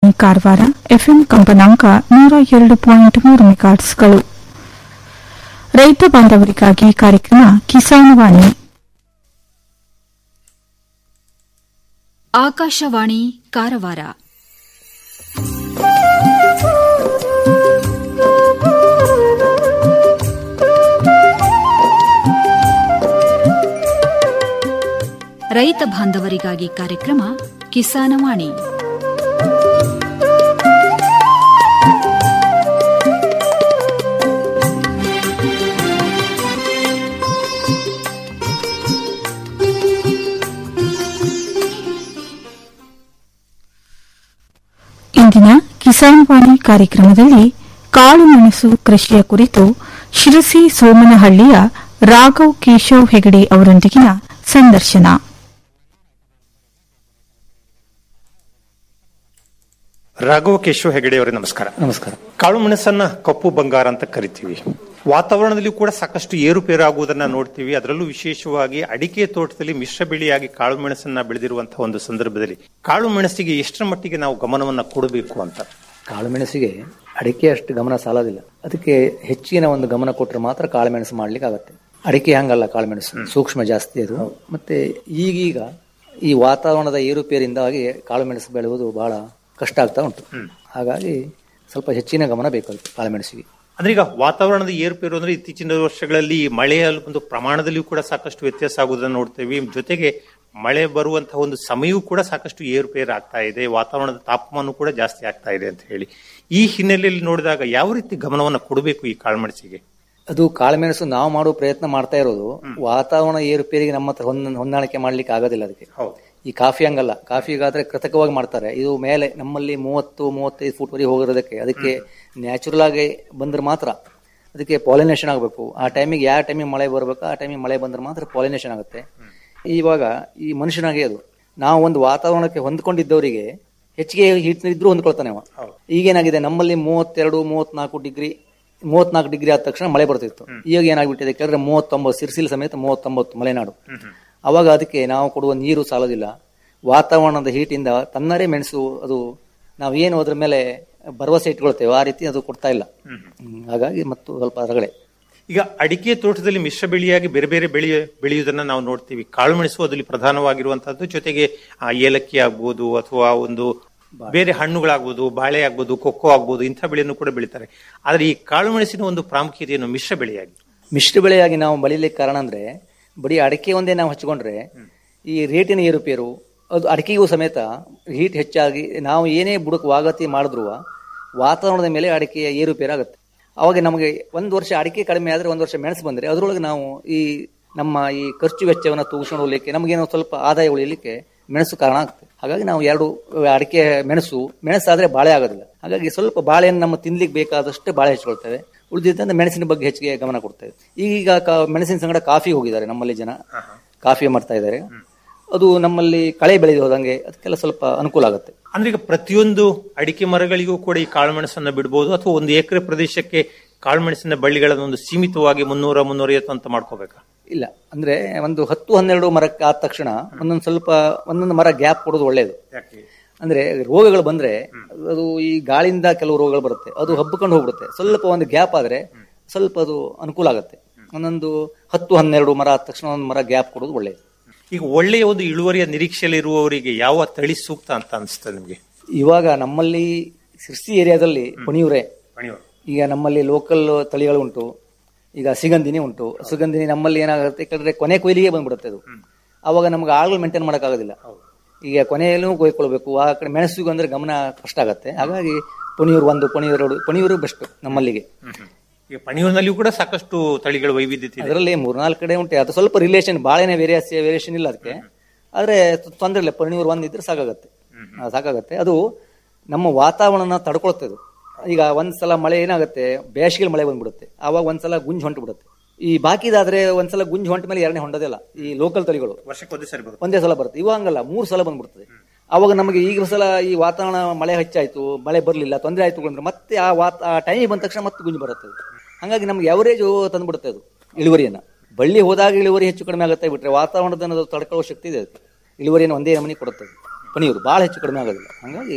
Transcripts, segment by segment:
Karwar FM ಕಂಪನಾಂಕ ನೂರ ಎರಡು ಪಾಯಿಂಟ್ ಮೂರು ಮೆಗಾಟ್ಸ್ಗಳು ರೈತ ಬಾಂಧವರಿಗಾಗಿ ಕಾರ್ಯಕ್ರಮ ಕಿಸಾನವಾಣಿ ಆಕಾಶವಾಣಿ ಕಾರವಾರ ರೈತ ಬಾಂಧವರಿಗಾಗಿ ಕಾರ್ಯಕ್ರಮ ಕಿಸಾನವಾಣಿ ಇಂದಿನ ಕಿಸಾನ್ ವಾಣಿ ಕಾರ್ಯಕ್ರಮದಲ್ಲಿ ಕಾಳು ಮೆಣಸು ಕೃಷಿಯ ಕುರಿತು ಶಿರಸಿ ಸೋಮನಹಳ್ಳಿಯ ರಾಘವ್ ಕೇಶವ್ ಹೆಗಡೆ ಅವರೊಂದಿಗಿನ ಸಂದರ್ಶನ ರಾಘವ ಕೇಶವ ಹೆಗಡೆ ಅವರೇ ನಮಸ್ಕಾರ ನಮಸ್ಕಾರ ಕಾಳು ಮೆಣಸನ್ನ ಕಪ್ಪು ಬಂಗಾರ ಅಂತ ಕರಿತೀವಿ ವಾತಾವರಣದಲ್ಲಿ ಕೂಡ ಸಾಕಷ್ಟು ಏರುಪೇರು ಆಗುವುದನ್ನ ನೋಡ್ತೀವಿ ಅದರಲ್ಲೂ ವಿಶೇಷವಾಗಿ ಅಡಿಕೆ ತೋಟದಲ್ಲಿ ಮಿಶ್ರ ಬೆಳೆಯಾಗಿ ಕಾಳು ಮೆಣಸನ್ನ ಬೆಳೆದಿರುವಂತಹ ಒಂದು ಸಂದರ್ಭದಲ್ಲಿ ಕಾಳು ಮೆಣಸಿಗೆ ಎಷ್ಟರ ಮಟ್ಟಿಗೆ ನಾವು ಗಮನವನ್ನ ಕೊಡಬೇಕು ಅಂತ ಕಾಳು ಮೆಣಸಿಗೆ ಅಡಿಕೆ ಅಷ್ಟು ಗಮನ ಸಾಲೋದಿಲ್ಲ ಅದಕ್ಕೆ ಹೆಚ್ಚಿನ ಒಂದು ಗಮನ ಕೊಟ್ಟರೆ ಮಾತ್ರ ಕಾಳು ಮೆಣಸು ಮಾಡ್ಲಿಕ್ಕೆ ಆಗತ್ತೆ ಅಡಿಕೆ ಹಂಗಲ್ಲ ಕಾಳು ಮೆಣಸು ಸೂಕ್ಷ್ಮ ಜಾಸ್ತಿ ಅದು ಮತ್ತೆ ಈಗೀಗ ಈ ವಾತಾವರಣದ ಏರುಪೇರಿಂದಾಗಿ ಕಾಳು ಮೆಣಸು ಬೆಳೆಯುವುದು ಬಹಳ ಕಷ್ಟ ಆಗ್ತಾ ಉಂಟು ಹಾಗಾಗಿ ಸ್ವಲ್ಪ ಹೆಚ್ಚಿನ ಗಮನ ಬೇಕು ಅದಕ್ಕೆ ಕಾಳು ಮೆಣಸಿಗೆ ಅಂದ್ರೆ ಈಗ ವಾತಾವರಣದ ಏರುಪೇರು ಅಂದ್ರೆ ಇತ್ತೀಚಿನ ವರ್ಷಗಳಲ್ಲಿ ಮಳೆಯ ಒಂದು ಪ್ರಮಾಣದಲ್ಲಿಯೂ ಕೂಡ ಸಾಕಷ್ಟು ವ್ಯತ್ಯಾಸ ಆಗುವುದನ್ನು ನೋಡ್ತೇವೆ ಜೊತೆಗೆ ಮಳೆ ಬರುವಂತಹ ಒಂದು ಸಮಯವೂ ಕೂಡ ಸಾಕಷ್ಟು ಏರುಪೇರು ಆಗ್ತಾ ಇದೆ ವಾತಾವರಣದ ತಾಪಮಾನ ಕೂಡ ಜಾಸ್ತಿ ಆಗ್ತಾ ಇದೆ ಅಂತ ಹೇಳಿ ಈ ಹಿನ್ನೆಲೆಯಲ್ಲಿ ನೋಡಿದಾಗ ಯಾವ ರೀತಿ ಗಮನವನ್ನು ಕೊಡಬೇಕು ಈ ಕಾಳುಮೆಣಸಿಗೆ ಅದು ಕಾಳುಮೆಣಸು ನಾವು ಮಾಡೋ ಪ್ರಯತ್ನ ಮಾಡ್ತಾ ಇರೋದು ವಾತಾವರಣ ಏರುಪೇರಿಗೆ ನಮ್ಮ ಹತ್ರ ಹೊಂದ ಹೊಂದಾಣಿಕೆ ಮಾಡ್ಲಿಕ್ಕೆ ಆಗೋದಿಲ್ಲ ಅದಕ್ಕೆ ಹೌದು ಈ ಕಾಫಿ ಹಂಗಲ್ಲ ಕಾಫಿಗಾದ್ರೆ ಕೃತಕವಾಗಿ ಮಾಡ್ತಾರೆ ಇದು ಮೇಲೆ ನಮ್ಮಲ್ಲಿ ಮೂವತ್ತು ಮೂವತ್ತೈದು ಫೂಟ್ ವರೆಗೆ ಹೋಗಿರೋದಕ್ಕೆ ಅದಕ್ಕೆ ನ್ಯಾಚುರಲ್ ಆಗಿ ಬಂದ್ರೆ ಮಾತ್ರ ಅದಕ್ಕೆ ಪಾಲಿನೇಷನ್ ಆಗಬೇಕು ಆ ಟೈಮಿಗೆ ಯಾವ ಟೈಮಿಗೆ ಮಳೆ ಬರಬೇಕು ಆ ಟೈಮಿಗೆ ಮಳೆ ಬಂದ್ರೆ ಮಾತ್ರ ಪಾಲಿನೇಷನ್ ಆಗುತ್ತೆ ಇವಾಗ ಈ ಮನುಷ್ಯನಾಗೆ ಅದು ನಾವು ಒಂದು ವಾತಾವರಣಕ್ಕೆ ಹೊಂದ್ಕೊಂಡಿದ್ದವರಿಗೆ ಹೆಚ್ಚಿಗೆ ಹೀಟ್ ಇದ್ರೂ ಹೊಂದ್ಕೊಳ್ತಾನೆ ಅವ ಈಗೇನಾಗಿದೆ ನಮ್ಮಲ್ಲಿ ಮೂವತ್ತೆರಡು ಮೂವತ್ನಾಲ್ಕು ಡಿಗ್ರಿ ಮೂವತ್ನಾಲ್ಕು ಡಿಗ್ರಿ ಆದ ತಕ್ಷಣ ಮಳೆ ಬರ್ತಿತ್ತು ಈಗ ಏನಾಗ್ಬಿಟ್ಟಿದೆ ಕೇಳಿದ್ರೆ ಮೂವತ್ತೊಂಬತ್ತು ಸಿರ್ಸಿಲ್ ಸಮೇತ ಮೂವತ್ತೊಂಬತ್ತು ಮಲೆನಾಡು ಅವಾಗ ಅದಕ್ಕೆ ನಾವು ಕೊಡುವ ನೀರು ಸಾಲೋದಿಲ್ಲ ವಾತಾವರಣದ ಹೀಟಿಂದ ತನ್ನರೇ ಮೆಣಸು ಅದು ನಾವು ಏನು ಅದ್ರ ಮೇಲೆ ಭರವಸೆ ಇಟ್ಕೊಳ್ತೇವೆ ಆ ರೀತಿ ಅದು ಕೊಡ್ತಾ ಇಲ್ಲ ಹ್ಮ್, ಹಾಗಾಗಿ ಮತ್ತು ಸ್ವಲ್ಪ ರಗಳೆ ಈಗ ಅಡಿಕೆ ತೋಟದಲ್ಲಿ ಮಿಶ್ರ ಬೆಳೆಯಾಗಿ ಬೇರೆ ಬೇರೆ ಬೆಳೆ ಬೆಳೆಯುವುದನ್ನ ನಾವು ನೋಡ್ತೀವಿ ಕಾಳುಮೆಣಸು ಅದರಲ್ಲಿ ಪ್ರಧಾನವಾಗಿರುವಂತಹದ್ದು ಜೊತೆಗೆ ಆ, ಏಲಕ್ಕಿ ಆಗ್ಬೋದು ಅಥವಾ ಒಂದು ಬೇರೆ ಹಣ್ಣುಗಳಾಗ್ಬೋದು ಬಾಳೆ ಆಗ್ಬೋದು ಕೊಕ್ಕೋ ಆಗ್ಬೋದು ಇಂಥ ಬೆಳೆಯನ್ನು ಕೂಡ ಬೆಳೀತಾರೆ ಆದ್ರೆ ಈ ಕಾಳುಮೆಣಸಿನ ಒಂದು ಪ್ರಾಮುಖ್ಯತೆಯನ್ನು ಮಿಶ್ರ ಬೆಳೆಯಾಗಿ ಮಿಶ್ರ ಬೆಳೆಯಾಗಿ ನಾವು ಬೆಳಿಲಿಕ್ಕೆ ಕಾರಣ ಅಂದ್ರೆ ಬರೀ ಅಡಿಕೆ ಒಂದೇ ನಾವು ಹಚ್ಕೊಂಡ್ರೆ ಈ ರೇಟಿನ ಏರುಪೇರು ಅದು ಅಡಿಕೆಗೂ ಸಮೇತ ಹೀಟ್ ಹೆಚ್ಚಾಗಿ ನಾವು ಏನೇ ಬುಡಕ್ ವಾಗತಿ ಮಾಡಿದ್ರು ವಾತಾವರಣದ ಮೇಲೆ ಅಡಿಕೆಯ ಏರುಪೇರು ಆಗುತ್ತೆ ಅವಾಗ ನಮಗೆ ಒಂದು ವರ್ಷ ಅಡಿಕೆ ಕಡಿಮೆ ಆದ್ರೆ ಒಂದು ವರ್ಷ ಮೆಣಸು ಬಂದ್ರೆ ಅದರೊಳಗೆ ನಾವು ಈ ನಮ್ಮ ಈ ಖರ್ಚು ವೆಚ್ಚವನ್ನು ತೂಗಿಸ್ಕೊಂಡು ಹೋಗ್ಲಿಕ್ಕೆ ನಮಗೇನೋ ಸ್ವಲ್ಪ ಆದಾಯ ಉಳಿಲಿಕ್ಕೆ ಮೆಣಸು ಕಾರಣ ಆಗುತ್ತೆ ಹಾಗಾಗಿ ನಾವು ಎರಡು ಅಡಿಕೆ ಮೆಣಸು ಮೆಣಸಾದ್ರೆ ಬಾಳೆ ಆಗೋದಿಲ್ಲ ಹಾಗಾಗಿ ಸ್ವಲ್ಪ ಬಾಳೆಯನ್ನು ನಮ್ಮ ತಿನ್ಲಿಕ್ಕೆ ಬೇಕಾದಷ್ಟು ಬಾಳೆ ಹಚ್ಕೊಳ್ತೇವೆ ಉಳಿದಿದ್ದಂದ್ರೆ ಮೆಣಸಿನ ಬಗ್ಗೆ ಹೆಚ್ಚಿಗೆ ಗಮನ ಕೊಡ್ತೇವೆ ಈಗ ಕಾ- ಮೆಣಸಿನ ಸಂಗಡ ಕಾಫಿ ಹೋಗಿದ್ದಾರೆ ನಮ್ಮಲ್ಲಿ ಜನ ಕಾಫಿ ಮಾಡ್ತಾ ಇದ್ದಾರೆ ಅದು ನಮ್ಮಲ್ಲಿ ಕಳೆ ಬೆಳೆದು ಹೋದಂಗೆ ಅದಕ್ಕೆಲ್ಲ ಸ್ವಲ್ಪ ಅನುಕೂಲ ಆಗುತ್ತೆ ಅಂದ್ರೆ ಈಗ ಪ್ರತಿಯೊಂದು ಅಡಿಕೆ ಮರಗಳಿಗೂ ಕೂಡ ಈ ಕಾಳುಮೆಣಸನ್ನ ಬಿಡಬಹುದು ಅಥವಾ ಒಂದು ಎಕರೆ ಪ್ರದೇಶಕ್ಕೆ ಕಾಳುಮೆಣಸಿನ ಬಳ್ಳಿಗಳನ್ನು ಒಂದು ಸೀಮಿತವಾಗಿ ಮುನ್ನೂರ ಮುನ್ನೂರ ಐವತ್ತು ಅಂತ ಮಾಡ್ಕೋಬೇಕಾ ಇಲ್ಲ ಅಂದ್ರೆ ಒಂದು ಹತ್ತು ಹನ್ನೆರಡು ಮರಕ್ಕೆ ಆದ ತಕ್ಷಣ ಒಂದೊಂದು ಸ್ವಲ್ಪ ಒಂದೊಂದು ಮರ ಗ್ಯಾಪ್ ಕೊಡೋದು ಒಳ್ಳೇದು ಅಂದ್ರೆ ರೋಗಗಳು ಬಂದ್ರೆ ಅದು ಈ ಗಾಳಿಯಿಂದ ಕೆಲವು ರೋಗಗಳು ಬರುತ್ತೆ ಅದು ಹಬ್ಬಿಕೊಂಡು ಹೋಗ್ಬಿಡುತ್ತೆ ಸ್ವಲ್ಪ ಒಂದು ಗ್ಯಾಪ್ ಆದ್ರೆ ಸ್ವಲ್ಪ ಅದು ಅನುಕೂಲ ಆಗುತ್ತೆ ಒಂದೊಂದು ಹತ್ತು ಹನ್ನೆರಡು ಮರ ಆದ ತಕ್ಷಣ ಒಂದು ಮರ ಗ್ಯಾಪ್ ಕೊಡೋದು ಒಳ್ಳೇದು ಈಗ ಒಳ್ಳೆಯ ಒಂದು ಇಳುವರಿಯ ನಿರೀಕ್ಷೆಯಲ್ಲಿ ಇರುವವರಿಗೆ ಯಾವ ತಳಿ ಸೂಕ್ತ ಅಂತ ಅನಿಸ್ತದೆ ನಿಮಗೆ ಇವಾಗ ನಮ್ಮಲ್ಲಿ ಸಿರ್ಸಿ ಏರಿಯಾದಲ್ಲಿ ಪಣಿಯೂರೇ ಈಗ ನಮ್ಮಲ್ಲಿ ಲೋಕಲ್ ತಳಿಗಳು ಉಂಟು ಈಗ ಸಿಗಂದಿನಿ ಉಂಟು ಸುಗಂಧಿನಿ ನಮ್ಮಲ್ಲಿ ಏನಾಗುತ್ತೆ ಯಾಕಂದ್ರೆ ಕೊನೆ ಕೊಯ್ಲಿಗೆ ಬಂದ್ಬಿಡುತ್ತೆ ಅದು ಅವಾಗ ನಮ್ಗೆ ಆಳುಗಳು ಮೇಂಟೈನ್ ಮಾಡೋಕ್ಕಾಗೋದಿಲ್ಲ ಈಗ ಕೊನೆಯಲ್ಲೂ ಕೊಯ್ಕೊಳ್ಬೇಕು ಆ ಕಡೆ ಮೆಣಸಿಗೂ ಅಂದ್ರೆ ಗಮನ ಕಷ್ಟ ಆಗತ್ತೆ ಹಾಗಾಗಿ ಪಣಿಯೂರು ಒಂದು ಪಣಿಯೂರು ಎರಡು ಪಣಿಯೂರು ಬೆಸ್ಟ್ ನಮ್ಮಲ್ಲಿಗೆ ಈಗ ಪಣಿಯೂರಿನಲ್ಲಿಯೂ ಕೂಡ ಸಾಕಷ್ಟು ತಳಿಗಳ ವೈವಿಧ್ಯತೆ ಇದೆ ಅದರಲ್ಲಿ ಮೂರ್ನಾಲ್ಕು ಕಡೆ ಉಂಟು ಅದು ಸ್ವಲ್ಪ ರಿಲೇಷನ್ ಬಾಳೆನೆ ವೇರಿಯಸ್ ವೇರಿಯೇಷನ್ ಇಲ್ಲ ಅದಕ್ಕೆ ಆದ್ರೆ ತೊಂದರೆ ಇಲ್ಲ ಪಣಿಯೂರು ಒಂದ್ ಇದ್ರೆ ಸಾಕಾಗತ್ತೆ ಆ, ಸಾಕಾಗತ್ತೆ ಅದು ನಮ್ಮ ವಾತಾವರಣ ತಡ್ಕೊಳ್ತದೆ ಅದು. ಈಗ ಒಂದ್ಸಲ ಮಳೆ ಏನಾಗುತ್ತೆ ಬೇಸಿಗೆ ಮಳೆ ಬಂದ್ಬಿಡುತ್ತೆ ಆವಾಗ ಒಂದ್ಸಲ ಗುಂಜ್ ಹೊಂಟು ಬಿಡುತ್ತೆ ಈ ಬಾಕಿದಾದ್ರೆ ಒಂದ್ಸಲ ಗುಂಜ್ ಹೊಂಟ ಮೇಲೆ ಎರಡನೇ ಹೊಂಡೋದಿಲ್ಲ ಈ ಲೋಕಲ್ ತಳಿಗಳು ವರ್ಷಕ್ಕೆ ಒಂದೇ ಸರಿ ಬರುತ್ತೆ ಒಂದೇ ಸಲ ಬರುತ್ತೆ ಇವಾಗ ಹಂಗಲ್ಲ ಮೂರು ಸಲ ಬಂದ್ಬಿಡ್ತದೆ ಅವಾಗ ನಮಗೆ ಈಗ ಸಲ ಈ ವಾತಾವರಣ ಮಳೆ ಹೆಚ್ಚಾಯ್ತು ಮಳೆ ಬರಲಿಲ್ಲ ತೊಂದರೆ ಆಯ್ತು ಅಂದ್ರೆ ಮತ್ತೆ ಆ ವಾತ ಆ ಟೈಮಿಗೆ ಬಂದ ತಕ್ಷಣ ಮತ್ತೆ ಗುಂಜು ಬರುತ್ತೆ ಅದು. ಹಂಗಾಗಿ ನಮ್ಗೆ ಎವರೇಜ್ ತಂದ್ಬಿಡುತ್ತೆ ಅದು ಇಳುವರಿಯನ್ನ ಬಳ್ಳಿ ಹೋದಾಗ ಇಳುವರಿ ಹೆಚ್ಚು ಕಡಿಮೆ ಆಗುತ್ತೆ ಬಿಟ್ರೆ ವಾತಾವರಣದ ಅನ್ನೋದು ತಡ್ಕೊಳ್ಳೋ ಶಕ್ತಿ ಇದೆ ಅದಕ್ಕೆ ಇಳುವರಿಯನ್ನು ಒಂದೇ ನಮನಿ ಕೊಡುತ್ತೆ ಅದು. ಪನೀರು ಭಾಳ ಹೆಚ್ಚು ಕಡಿಮೆ ಆಗೋದಿಲ್ಲ ಹಂಗಾಗಿ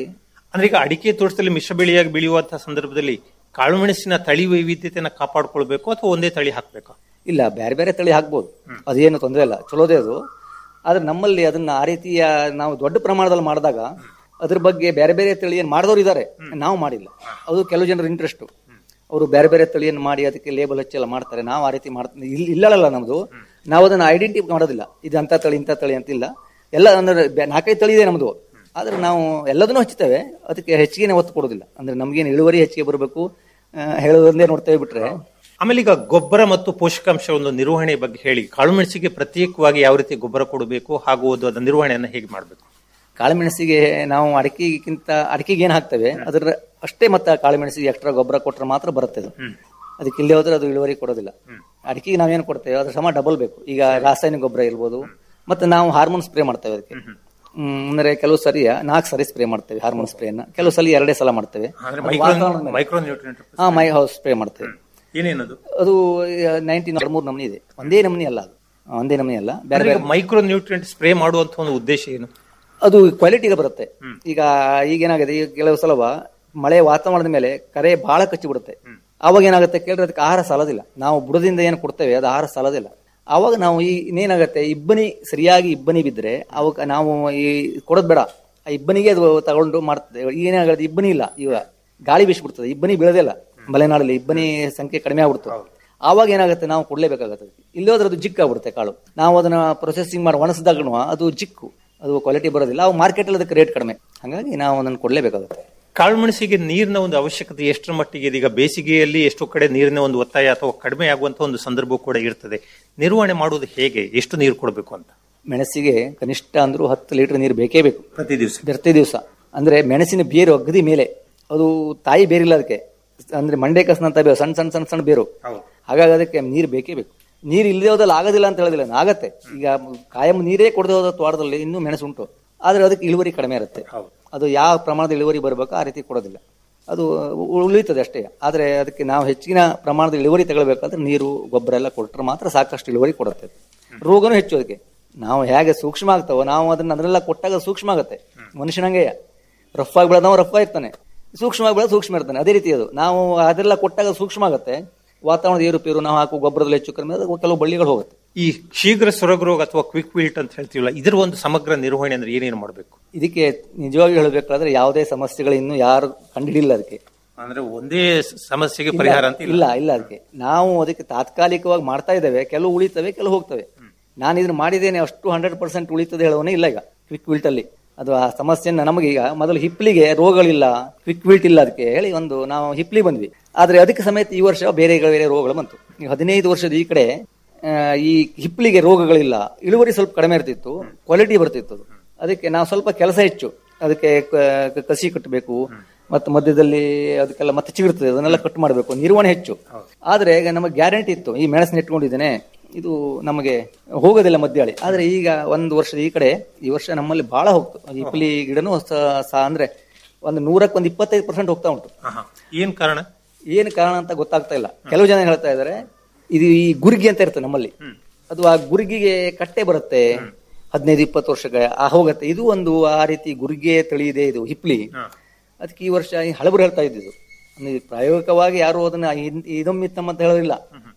ಅಂದ್ರೆ ಈಗ ಅಡಿಕೆ ತೋಟದಲ್ಲಿ ಮಿಶ್ರ ಬೆಳೆಯಾಗಿ ಬೆಳೆಯುವಂತಹ ಸಂದರ್ಭದಲ್ಲಿ ಕಾಳುಮೆಣಸಿನ ತಳಿ ವೈವಿಧ್ಯತೆಯನ್ನ ಕಾಪಾಡ್ಕೊಳ್ಬೇಕು ಅಥವಾ ಒಂದೇ ತಳಿ ಹಾಕ್ಬೇಕಾ ಇಲ್ಲ ಬೇರೆ ಬೇರೆ ತಳಿ ಹಾಕ್ಬೋದು ಅದೇನು ತೊಂದರೆ ಇಲ್ಲ ಚಲೋದೇ ಅದು ಆದ್ರೆ ನಮ್ಮಲ್ಲಿ ಅದನ್ನ ಆ ರೀತಿಯ ನಾವು ದೊಡ್ಡ ಪ್ರಮಾಣದಲ್ಲಿ ಮಾಡಿದಾಗ ಅದ್ರ ಬಗ್ಗೆ ಬೇರೆ ಬೇರೆ ತಳಿಯನ್ನು ಮಾಡಿದವರು ಇದ್ದಾರೆ ನಾವು ಮಾಡಿಲ್ಲ ಅದು ಕೆಲವು ಜನರ ಇಂಟ್ರೆಸ್ಟ್ ಅವರು ಬೇರೆ ಬೇರೆ ತಳಿಯನ್ನು ಮಾಡಿ ಅದಕ್ಕೆ ಲೇಬಲ್ ಹಚ್ಚೆಲ್ಲ ಮಾಡ್ತಾರೆ ನಾವು ಆ ರೀತಿ ಮಾಡ್ತೀವಿ ಇಲ್ಲಿ ಇಲ್ಲಲ್ಲ ನಮ್ದು ನಾವು ಅದನ್ನ ಐಡೆಂಟಿಫೈ ಮಾಡೋದಿಲ್ಲ ಇದು ಅಂತ ತಳಿ ಇಂಥ ತಳಿ ಅಂತಿಲ್ಲ ಎಲ್ಲ ಅಂದ್ರೆ ಬೆ- ನಾಲ್ಕೈದು ತಳಿ ಇದೆ ನಮ್ದು ಆದ್ರೆ ನಾವು ಎಲ್ಲದನ್ನೂ ಹಚ್ತೇವೆ ಅದಕ್ಕೆ ಹೆಚ್ಚಿಗೆ ಒತ್ತು ಕೊಡೋದಿಲ್ಲ ಅಂದ್ರೆ ನಮ್ಗೇನು ಇಳುವರಿ ಹೆಚ್ಚಿಗೆ ಬರಬೇಕು ಹೇಳೋದೊಂದೇ ನೋಡ್ತೇವೆ ಬಿಟ್ರೆ ಆಮೇಲೆ ಈಗ ಗೊಬ್ಬರ ಮತ್ತು ಪೋಷಕಾಂಶ ಒಂದು ನಿರ್ವಹಣೆ ಬಗ್ಗೆ ಹೇಳಿ ಕಾಳುಮೆಣಸಿಗೆ ಪ್ರತ್ಯೇಕವಾಗಿ ಯಾವ ರೀತಿ ಗೊಬ್ಬರ ಕೊಡಬೇಕು ಹಾಗೂ ಅದು ಅದರ ನಿರ್ವಹಣೆಯನ್ನ ಹೇಗೆ ಮಾಡಬೇಕು ಕಾಳುಮೆಣಸಿಗೆ ನಾವು ಅಡಿಕೆಗಿಂತ ಅಡಿಕೆಗೆ ಏನ್ ಹಾಕ್ತೇವೆ ಅದ್ರ ಅಷ್ಟೇ ಮತ್ತೆ ಕಾಳುಮೆಣಸಿಗೆ ಎಕ್ಸ್ಟ್ರಾ ಗೊಬ್ಬರ ಕೊಟ್ರೆ ಮಾತ್ರ ಬರುತ್ತೆ ಅದು ಅದಕ್ಕೆ ಇಲ್ಲಿ ಹೋದ್ರೆ ಅದು ಇಳುವರಿ ಕೊಡೋದಿಲ್ಲ ಅಡಿಕೆಗೆ ನಾವೇನು ಕೊಡ್ತೇವೆ ಅದ್ರ ಸಮ ಡಬಲ್ ಬೇಕು ಈಗ ರಾಸಾಯನಿಕ ಗೊಬ್ಬರ ಇರ್ಬೋದು ಮತ್ತೆ ನಾವು ಹಾರ್ಮೋನ್ ಸ್ಪ್ರೇ ಮಾಡ್ತೇವೆ ಅದಕ್ಕೆ ಹ್ಮ್, ಅಂದ್ರೆ ಕೆಲವು ಸರಿ ನಾಲ್ಕು ಸರಿ ಸ್ಪ್ರೇ ಮಾಡ್ತೇವೆ ಹಾರ್ಮೋನ್ ಸ್ಪ್ರೇನ ಕೆಲವು ಸಲ ಎರಡೇ ಸಲ ಮಾಡ್ತೇವೆ ಅಂದ್ರೆ ಅದು ಮೈಕ್ರೋ ವಾತಾವರಣದ ಮೇಲೆ. ಮೈಕ್ರೋ ನ್ಯೂಟ್ರಿಯೆಂಟ್ ಹಾ ಮೈ ಹೌಸ್ ಸ್ಪ್ರೇ ಮಾಡ್ತೇವೆ ಏನೇನದು ಅದು ನೈನ್ಟೀನ್ ಮೂರು ನಮೂನಿ ಇದೆ ಒಂದೇ ನಮೂನಿ ಅಲ್ಲ ಅದು ಆ, ಒಂದೇ ನಮೂನಿ ಅಲ್ಲ ಬೇರೆ ಬೇರೆ ಮೈಕ್ರೋ ನ್ಯೂಟ್ರಿಯೆಂಟ್ ಸ್ಪ್ರೇ ಮಾಡುವಂತ ಒಂದು ಉದ್ದೇಶ ಏನು ಅದು ಕ್ವಾಲಿಟಿಗೆ ಬರುತ್ತೆ ಈಗ ಈಗೇನಾಗಿದೆ ಈಗ ಕೆಲವು ಸಲವ ಮಳೆ ವಾತಾವರಣದ ಮೇಲೆ ಕರೆ ಬಹಳ ಕಚ್ಚಿ ಬಿಡುತ್ತೆ ಅವಾಗ ಏನಾಗುತ್ತೆ ಕೇಳಿದ್ರೆ ಅದಕ್ಕೆ ಆಹಾರ ಸಾಲೋದಿಲ್ಲ ನಾವು ಬುಡದಿಂದ ಏನು ಕೊಡ್ತೇವೆ ಅದು ಆಹಾರ ಸಾಲೋದಿಲ್ಲ ಅವಾಗ ನಾವು ಈ ಇನ್ನೇನಾಗುತ್ತೆ ಇಬ್ಬನಿ ಸರಿಯಾಗಿ ಇಬ್ಬನಿ ಬಿದ್ದರೆ ಅವಾಗ ನಾವು ಈ ಕೊಡೋದು ಬೇಡ ಆ ಇಬ್ಬನಿಗೆ ಅದು ತಗೊಂಡು ಮಾಡ್ತದೆ ಏನಾಗುತ್ತೆ ಇಬ್ಬನಿ ಇಲ್ಲ ಈಗ ಗಾಳಿ ಬೀಸ್ಬಿಡ್ತದೆ ಇಬ್ಬನಿ ಬೀಳೋದಿಲ್ಲ ಮಲೆನಾಡಲ್ಲಿ ಇಬ್ಬನಿ ಸಂಖ್ಯೆ ಕಡಿಮೆ ಆಗ್ಬಿಡ್ತದೆ ಆವಾಗ ಏನಾಗುತ್ತೆ ನಾವು ಕೊಡ್ಲೇಬೇಕಾಗತ್ತೆ ಇಲ್ಲಿ ಹೋದ್ರೆ ಅದು ಜಿಕ್ ಆಗ್ಬಿಡುತ್ತೆ ಕಾಳು ನಾವು ಅದನ್ನ ಪ್ರೊಸೆಸಿಂಗ್ ಮಾಡಿ ಒಣಸಿದಾಗನು ಅದು ಜಿಕ್ಕು ಅದು ಕ್ವಾಲಿಟಿ ಬರೋದಿಲ್ಲ ಅವು ಮಾರ್ಕೆಟಲ್ಲಿ ಅದಕ್ಕೆ ರೇಟ್ ಕಡಿಮೆ ಹಾಗಾಗಿ ನಾವು ಅದನ್ನು ಕೊಡ್ಲೇಬೇಕಾಗುತ್ತೆ ಕಾಳುಮೆಣಸಿಗೆ ನೀರಿನ ಒಂದು ಅವಶ್ಯಕತೆ ಎಷ್ಟರ ಮಟ್ಟಿಗೆ ಇದೆ ಈಗ ಬೇಸಿಗೆಯಲ್ಲಿ ಎಷ್ಟೋ ಕಡೆ ನೀರಿನ ಒಂದು ಒತ್ತಾಯ ಅಥವಾ ಕಡಿಮೆ ಆಗುವಂತ ಒಂದು ಸಂದರ್ಭ ಕೂಡ ಇರ್ತದೆ ನಿರ್ವಹಣೆ ಮಾಡುವುದು ಹೇಗೆ ಎಷ್ಟು ನೀರು ಕೊಡಬೇಕು ಅಂತ ಮೆಣಸಿಗೆ ಕನಿಷ್ಠ ಅಂದ್ರೂ ಹತ್ತು ಲೀಟರ್ ನೀರು ಬೇಕೇ ಬೇಕು ಪ್ರತಿ ದಿವಸ ಪ್ರತಿ ದಿವಸ ಅಂದ್ರೆ ಮೆಣಸಿನ ಬೇರು ಅಗದಿ ಮೇಲೆ ಅದು ತಾಯಿ ಬೇರಿಲ್ಲ ಅದಕ್ಕೆ ಅಂದ್ರೆ ಮಂಡೆ ಕಸ್ನಂತ ಬೇರು ಸಣ್ಣ ಸಣ್ಣ ಸಣ್ಣ ಸಣ್ಣ ಬೇರು ಹಾಗಾಗಿ ಅದಕ್ಕೆ ನೀರು ಬೇಕೇ ಬೇಕು ನೀರು ಇಲ್ಲದೆ ಹೋದಲ್ಲಿ ಆಗೋದಿಲ್ಲ ಅಂತ ಹೇಳೋದಿಲ್ಲ ಆಗತ್ತೆ ಈಗ ಕಾಯಂ ನೀರೇ ಕೊಡದೆ ಹೋದ ತೋಟದಲ್ಲಿ ಇನ್ನೂ ಮೆಣಸು ಉಂಟು ಆದ್ರೆ ಅದಕ್ಕೆ ಇಳುವರಿ ಕಡಿಮೆ ಇರುತ್ತೆ ಅದು ಯಾವ ಪ್ರಮಾಣದ ಇಳುವರಿ ಬರಬೇಕು ಆ ರೀತಿ ಕೊಡೋದಿಲ್ಲ ಅದು ಉ- ಉಳಿತದೆ ಅಷ್ಟೇ ಆದ್ರೆ ಅದಕ್ಕೆ ನಾವು ಹೆಚ್ಚಿನ ಪ್ರಮಾಣದ ಇಳುವರಿ ತಗೊಳ್ಬೇಕಾದ್ರೆ ನೀರು ಗೊಬ್ಬರ ಎಲ್ಲ ಕೊಟ್ಟರೆ ಮಾತ್ರ ಸಾಕಷ್ಟು ಇಳುವರಿ ಕೊಡುತ್ತೆ ರೋಗನೂ ಹೆಚ್ಚು ಅದಕ್ಕೆ ನಾವು ಹೇಗೆ ಸೂಕ್ಷ್ಮ ಆಗ್ತಾವೋ ನಾವು ಅದನ್ನ ಅದನ್ನೆಲ್ಲ ಕೊಟ್ಟಾಗ ಸೂಕ್ಷ್ಮ ಆಗುತ್ತೆ ಮನುಷ್ಯನಂಗೆ ರಫ್ ಆಗಿ ಬೆಳೆದವ ರಫ್ ಇರ್ತಾನೆ ಸೂಕ್ಷ್ಮ ಆಗಿ ಬೆಳೆದ ಸೂಕ್ಷ್ಮ ಇರ್ತಾನೆ ಅದೇ ರೀತಿ ಅದು ನಾವು ಅದೆಲ್ಲ ಕೊಟ್ಟಾಗ ಸೂಕ್ಷ್ಮ ಆಗುತ್ತೆ ವಾತಾವರಣದ ಏರುಪೇರು ನಾವು ಹಾಕುವ ಗೊಬ್ಬರದಲ್ಲಿ ಹೆಚ್ಚು ಕಡಿಮೆ ಅದು ಕೆಲವು ಬಳ್ಳಿಗಳು ಹೋಗುತ್ತೆ ಈ ಶೀಘ್ರ ಸೊರಗ ರೋಗ ಅಥವಾ ಕ್ವಿಕ್ ವಿಲ್ಟ್ ಅಂತ ಹೇಳ್ತೀವಲ್ಲ ಇದರ ಒಂದು ಸಮಗ್ರ ನಿರ್ವಹಣೆ ಅಂದ್ರೆ ಏನೇನು ಮಾಡಬೇಕು ಇದಕ್ಕೆ ನಿಜವಾಗಿ ಹೇಳಬೇಕಾದ್ರೆ ಯಾವುದೇ ಸಮಸ್ಯೆಗಳು ಇನ್ನೂ ಯಾರು ಕಂಡುಹಿಡಿಲ್ಲ ಅದಕ್ಕೆ ಅಂದ್ರೆ ಒಂದೇ ಸ- ಸಮಸ್ಯೆಗೆ ಪರಿಹಾರ ಅಂತ ಇಲ್ಲ ಇಲ್ಲ ಇಲ್ಲ ಅದಕ್ಕೆ ನಾವು ಅದಕ್ಕೆ ತಾತ್ಕಾಲಿಕವಾಗಿ ಮಾಡ್ತಾ ಇದ್ದೇವೆ ಕೆಲವು ಉಳಿತವೆ ಕೆಲವು ಹೋಗ್ತವೆ ನಾನು ಇದನ್ನ ಮಾಡಿದ್ದೇನೆ ಅಷ್ಟು ಹಂಡ್ರೆಡ್ ಪರ್ಸೆಂಟ್ ಉಳಿತದೆ ಹೇಳೋನೇ ಇಲ್ಲ ಈಗ ಕ್ವಿಕ್ ವಿಲ್ಟ್ ಅಲ್ಲಿ ಅದು ಆ ಸಮಸ್ಯೆನ ನಮಗೆ ಈಗ ಮೊದಲು ಹಿಪ್ಲಿಗೆ ರೋಗಗಳಿಲ್ಲ ಕ್ವಿಕ್ ವಿಲ್ಟ್ ಇಲ್ಲ ಅದಕ್ಕೆ ಹೇಳಿ ಒಂದು ನಾವು ಹಿಪ್ಲಿ ಬಂದ್ವಿ ಆದ್ರೆ ಅದಕ್ಕೆ ಸಮೇತ ಈ ವರ್ಷ ಬೇರೆ ಬೇರೆ ರೋಗಗಳು ಬಂತು ಈಗ ಹದಿನೈದು ವರ್ಷದ ಈ ಕಡೆ ಆ, ಈ ಹಿಪ್ಲಿಗೆ ರೋಗಗಳಿಲ್ಲ ಇಳುವರಿ ಸ್ವಲ್ಪ ಕಡಿಮೆ ಇರ್ತಿತ್ತು ಕ್ವಾಲಿಟಿ ಬರ್ತಿತ್ತು ಅದು ಅದಕ್ಕೆ ನಾವು ಸ್ವಲ್ಪ ಕೆಲಸ ಹೆಚ್ಚು ಅದಕ್ಕೆ ಕ- ಕಸಿ ಕಟ್ಟಬೇಕು ಮತ್ತೆ ಮಧ್ಯದಲ್ಲಿ ಅದಕ್ಕೆಲ್ಲ ಮತ್ತೆ ಚಿಗುರ್ತದೆ ಅದನ್ನೆಲ್ಲ ಕಟ್ ಮಾಡಬೇಕು ನಿರ್ವಹಣೆ ಹೆಚ್ಚು ಆದ್ರೆ ಈಗ ನಮಗೆ ಗ್ಯಾರಂಟಿ ಇತ್ತು ಈ ಮೆಣಸನ್ನ ಇಟ್ಕೊಂಡಿದ್ದೇನೆ ಇದು ನಮಗೆ ಹೋಗೋದಿಲ್ಲ ಮಧ್ಯಾಳಿ ಆದ್ರೆ ಈಗ ಒಂದು ವರ್ಷದ ಈ ಕಡೆ ಈ ವರ್ಷ ನಮ್ಮಲ್ಲಿ ಬಹಳ ಹೋಗ್ತು ಈ ಇಪ್ಲಿ ಗಿಡನೂ ಸ- ಸ- ಅಂದ್ರೆ ಒಂದು ನೂರಕ್ಕೆ ಒಂದು ಇಪ್ಪತ್ತೈದು ಪರ್ಸೆಂಟ್ ಹೋಗ್ತಾ ಉಂಟು ಆಹಾ. ಏನ್ ಕಾರಣ ಏನು ಕಾರಣ ಅಂತ ಗೊತ್ತಾಗ್ತಾ ಇಲ್ಲ ಕೆಲವು ಜನ ಹೇಳ್ತಾ ಇದಾರೆ ಇದು ಈ ಗುರ್ಗಿ ಅಂತ ಇರ್ತದೆ ನಮ್ಮಲ್ಲಿ ಅದು ಆ ಗುರ್ಗಿಗೆ ಕಟ್ಟೆ ಬರುತ್ತೆ ಹದಿನೈದು ಇಪ್ಪತ್ತು ವರ್ಷಕ್ಕೆ ಆ ಹೋಗತ್ತೆ ಇದು ಒಂದು ಆ ರೀತಿ ಗುರ್ಗೆ ತಳಿ ಇದೆ ಇದು ಹಿಪ್ಲಿ ಅದಕ್ಕೆ ಈ ವರ್ಷ ಈ ಹಳಬರು ಹೇಳ್ತಾ ಇದ್ದಿದ್ದು ಅಂದ್ರೆ ಪ್ರಾಯೋಗಿಕವಾಗಿ ಯಾರು ಅದನ್ನ ಇನ್- ಇದೊಮ್ಮಿತ್ತಮ್ ಅಂತ ಹೇಳೋದಿಲ್ಲ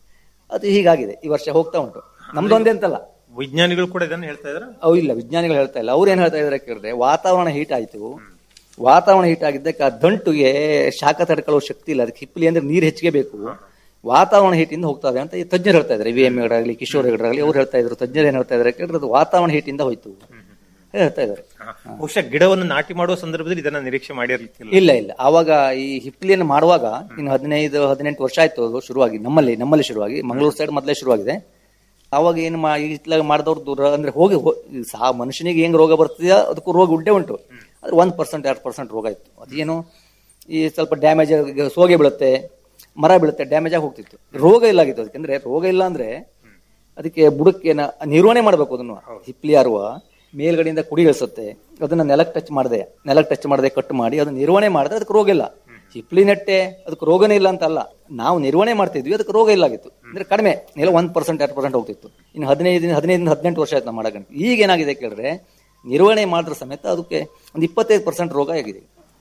ಅದು ಹೀಗಾಗಿದೆ ಈ ವರ್ಷ ಹೋಗ್ತಾ ಉಂಟು ನಮ್ದೊಂದೇ ಅಂತಲ್ಲ ವಿಜ್ಞಾನಿಗಳು ಕೂಡ ಇದನ್ನ ಹೇಳ್ತಾ ಇದ್ರ ಅವು ಇಲ್ಲ ವಿಜ್ಞಾನಿಗಳು ಹೇಳ್ತಾ ಇಲ್ಲ ಅವ್ರು ಏನ್ ಹೇಳ್ತಾ ಇದಾರೆ ಕೇಳಿದ್ರೆ ವಾತಾವರಣ ಹೀಟ್ ಆಯ್ತು ವಾತಾವರಣ ಹೀಟ್ ಆಗಿದ್ದಕ್ಕೆ ಆ ದಂಟುಗೆ ಶಾಖ ತಡ್ಕೊಳ್ಳೋ ಶಕ್ತಿ ಇಲ್ಲ ಅದಕ್ಕೆ ಹಿಪ್ಪಲಿ ಅಂದ್ರೆ ನೀರು ಹೆಚ್ಚಿಗೆ ಬೇಕು ವಾತಾವರಣ ಹೀಟಿಂದ ಹೋಗ್ತದೆ ಅಂತ ಈ ತಜ್ಞರು ಹೇಳ್ತಾ ಇದ್ದಾರೆ ವಿ ಎಂ ಹೆಗಡಾಗಲಿ ಕಿಶೋರ್ ಹೆಗಡಾಗಲಿ ಅವ್ರು ಹೇಳ್ತಾ ಇದ್ರು ತಜ್ಞರು ಏನ್ ಹೇಳ್ತಾ ಇದಾರೆ ಕೇಳಿದ್ರೆ ಅದು ವಾತಾವರಣ ಹೀಟಿಂದ ಹೋಯ್ತು ಹೇಳ್ತಾ ಇದ್ದಾರೆ ಬಹುಶಃ ಗಿಡವನ್ನು ನಾಟಿ ಮಾಡುವ ಸಂದರ್ಭದಲ್ಲಿ ಇದನ್ನ ನಿರೀಕ್ಷೆ ಮಾಡಿರ್ಲಿಕ್ಕಿಲ್ಲ ಇಲ್ಲ ಇಲ್ಲ ಆವಾಗ ಈ ಹಿಪ್ಲಿಯನ್ನು ಮಾಡುವಾಗ ಇನ್ನು ಹದಿನೈದು ಹದಿನೆಂಟು ವರ್ಷ ಆಯ್ತು ಅದು ಶುರುವಾಗಿ ನಮ್ಮಲ್ಲಿ ನಮ್ಮಲ್ಲಿ ಶುರುವಾಗಿ ಮಂಗಳೂರು ಸೈಡ್ ಮೊದಲೇ ಶುರುವಾಗಿದೆ ಆವಾಗ ಏನು ಮಾ ಇತ್ಲಾಗ ಮಾಡಿದವ್ರು ದೂರ ಅಂದ್ರೆ ಹೋಗಿ ಹೋ- ಈ ಸಾ ಮನುಷ್ಯನಿಗೆ ಹೆಂಗ್ ರೋಗ ಬರ್ತಿದೆಯೋ ಅದಕ್ಕೂ ರೋಗ ಉಡ್ಡೆ ಉಂಟು ಆದ್ರೆ ಒಂದ್ ಪರ್ಸೆಂಟ್ ಎರಡು ಪರ್ಸೆಂಟ್ ರೋಗ ಇತ್ತು ಅದೇನು ಈ ಸ್ವಲ್ಪ ಡ್ಯಾಮೇಜ್ ಸೋಗೆ ಬೀಳುತ್ತೆ ಮರ ಬೀಳುತ್ತೆ ಡ್ಯಾಮೇಜ್ ಆಗಿ ಹೋಗ್ತಿತ್ತು ರೋಗ ಇಲ್ಲ ಆಗಿತ್ತು ಅದಕ್ಕೆ ಅಂದ್ರೆ ರೋಗ ಇಲ್ಲ ಅಂದ್ರೆ ಅದಕ್ಕೆ ಬುಡಕ್ಕೆ ನ- ನಿರ್ವಹಣೆ ಮಾಡಬೇಕು ಅದನ್ನು ಹಿಪ್ಲಿ ಹಾರುವ ಮೇಲ್ಗಡೆಯಿಂದ ಕುಡಿ ಇಳಿಸುತ್ತೆ ಅದನ್ನ ನೆಲಕ್ಕೆ ಟಚ್ ಮಾಡದೆ ನೆಲಕ್ಕೆ ಟಚ್ ಮಾಡದೆ ಕಟ್ ಮಾಡಿ ಅದನ್ನ ನಿರ್ವಹಣೆ ಮಾಡಿದ್ರೆ ಅದಕ್ಕೆ ರೋಗ ಇಲ್ಲ ಹಿಪ್ಲಿ ನೆಟ್ಟೆ ಅದಕ್ಕೆ ರೋಗನೇ ಇಲ್ಲ ಅಂತ ಅಲ್ಲ ನಾವು ನಿರ್ವಹಣೆ ಮಾಡ್ತಿದ್ವಿ ಅದಕ್ಕೆ ರೋಗ ಇಲ್ಲ ಆಗಿತ್ತು ಅಂದ್ರೆ ಕಡಿಮೆ ನೆಲ ಒಂದ್ ಪರ್ಸೆಂಟ್ ಎರಡು ಪರ್ಸೆಂಟ್ ಹೋಗ್ತಿತ್ತು ಇನ್ನು ಹದಿನೈದು ಹದಿನೈದಿಂದ ಹದಿನೆಂಟು ವರ್ಷ ಆಯ್ತು ನಾವು ಮಾಡಕ್ಕೆ ಈಗ ಏನಾಗಿದೆ ಕೇಳಿದ್ರೆ ನಿರ್ವಹಣೆ ಮಾಡಿದ್ರ ಸಮೇತ ಅದಕ್ಕೆ ಒಂದು ಇಪ್ಪತ್ತೈದು ಪರ್ಸೆಂಟ್ ರೋಗ ಆಗಿದೆ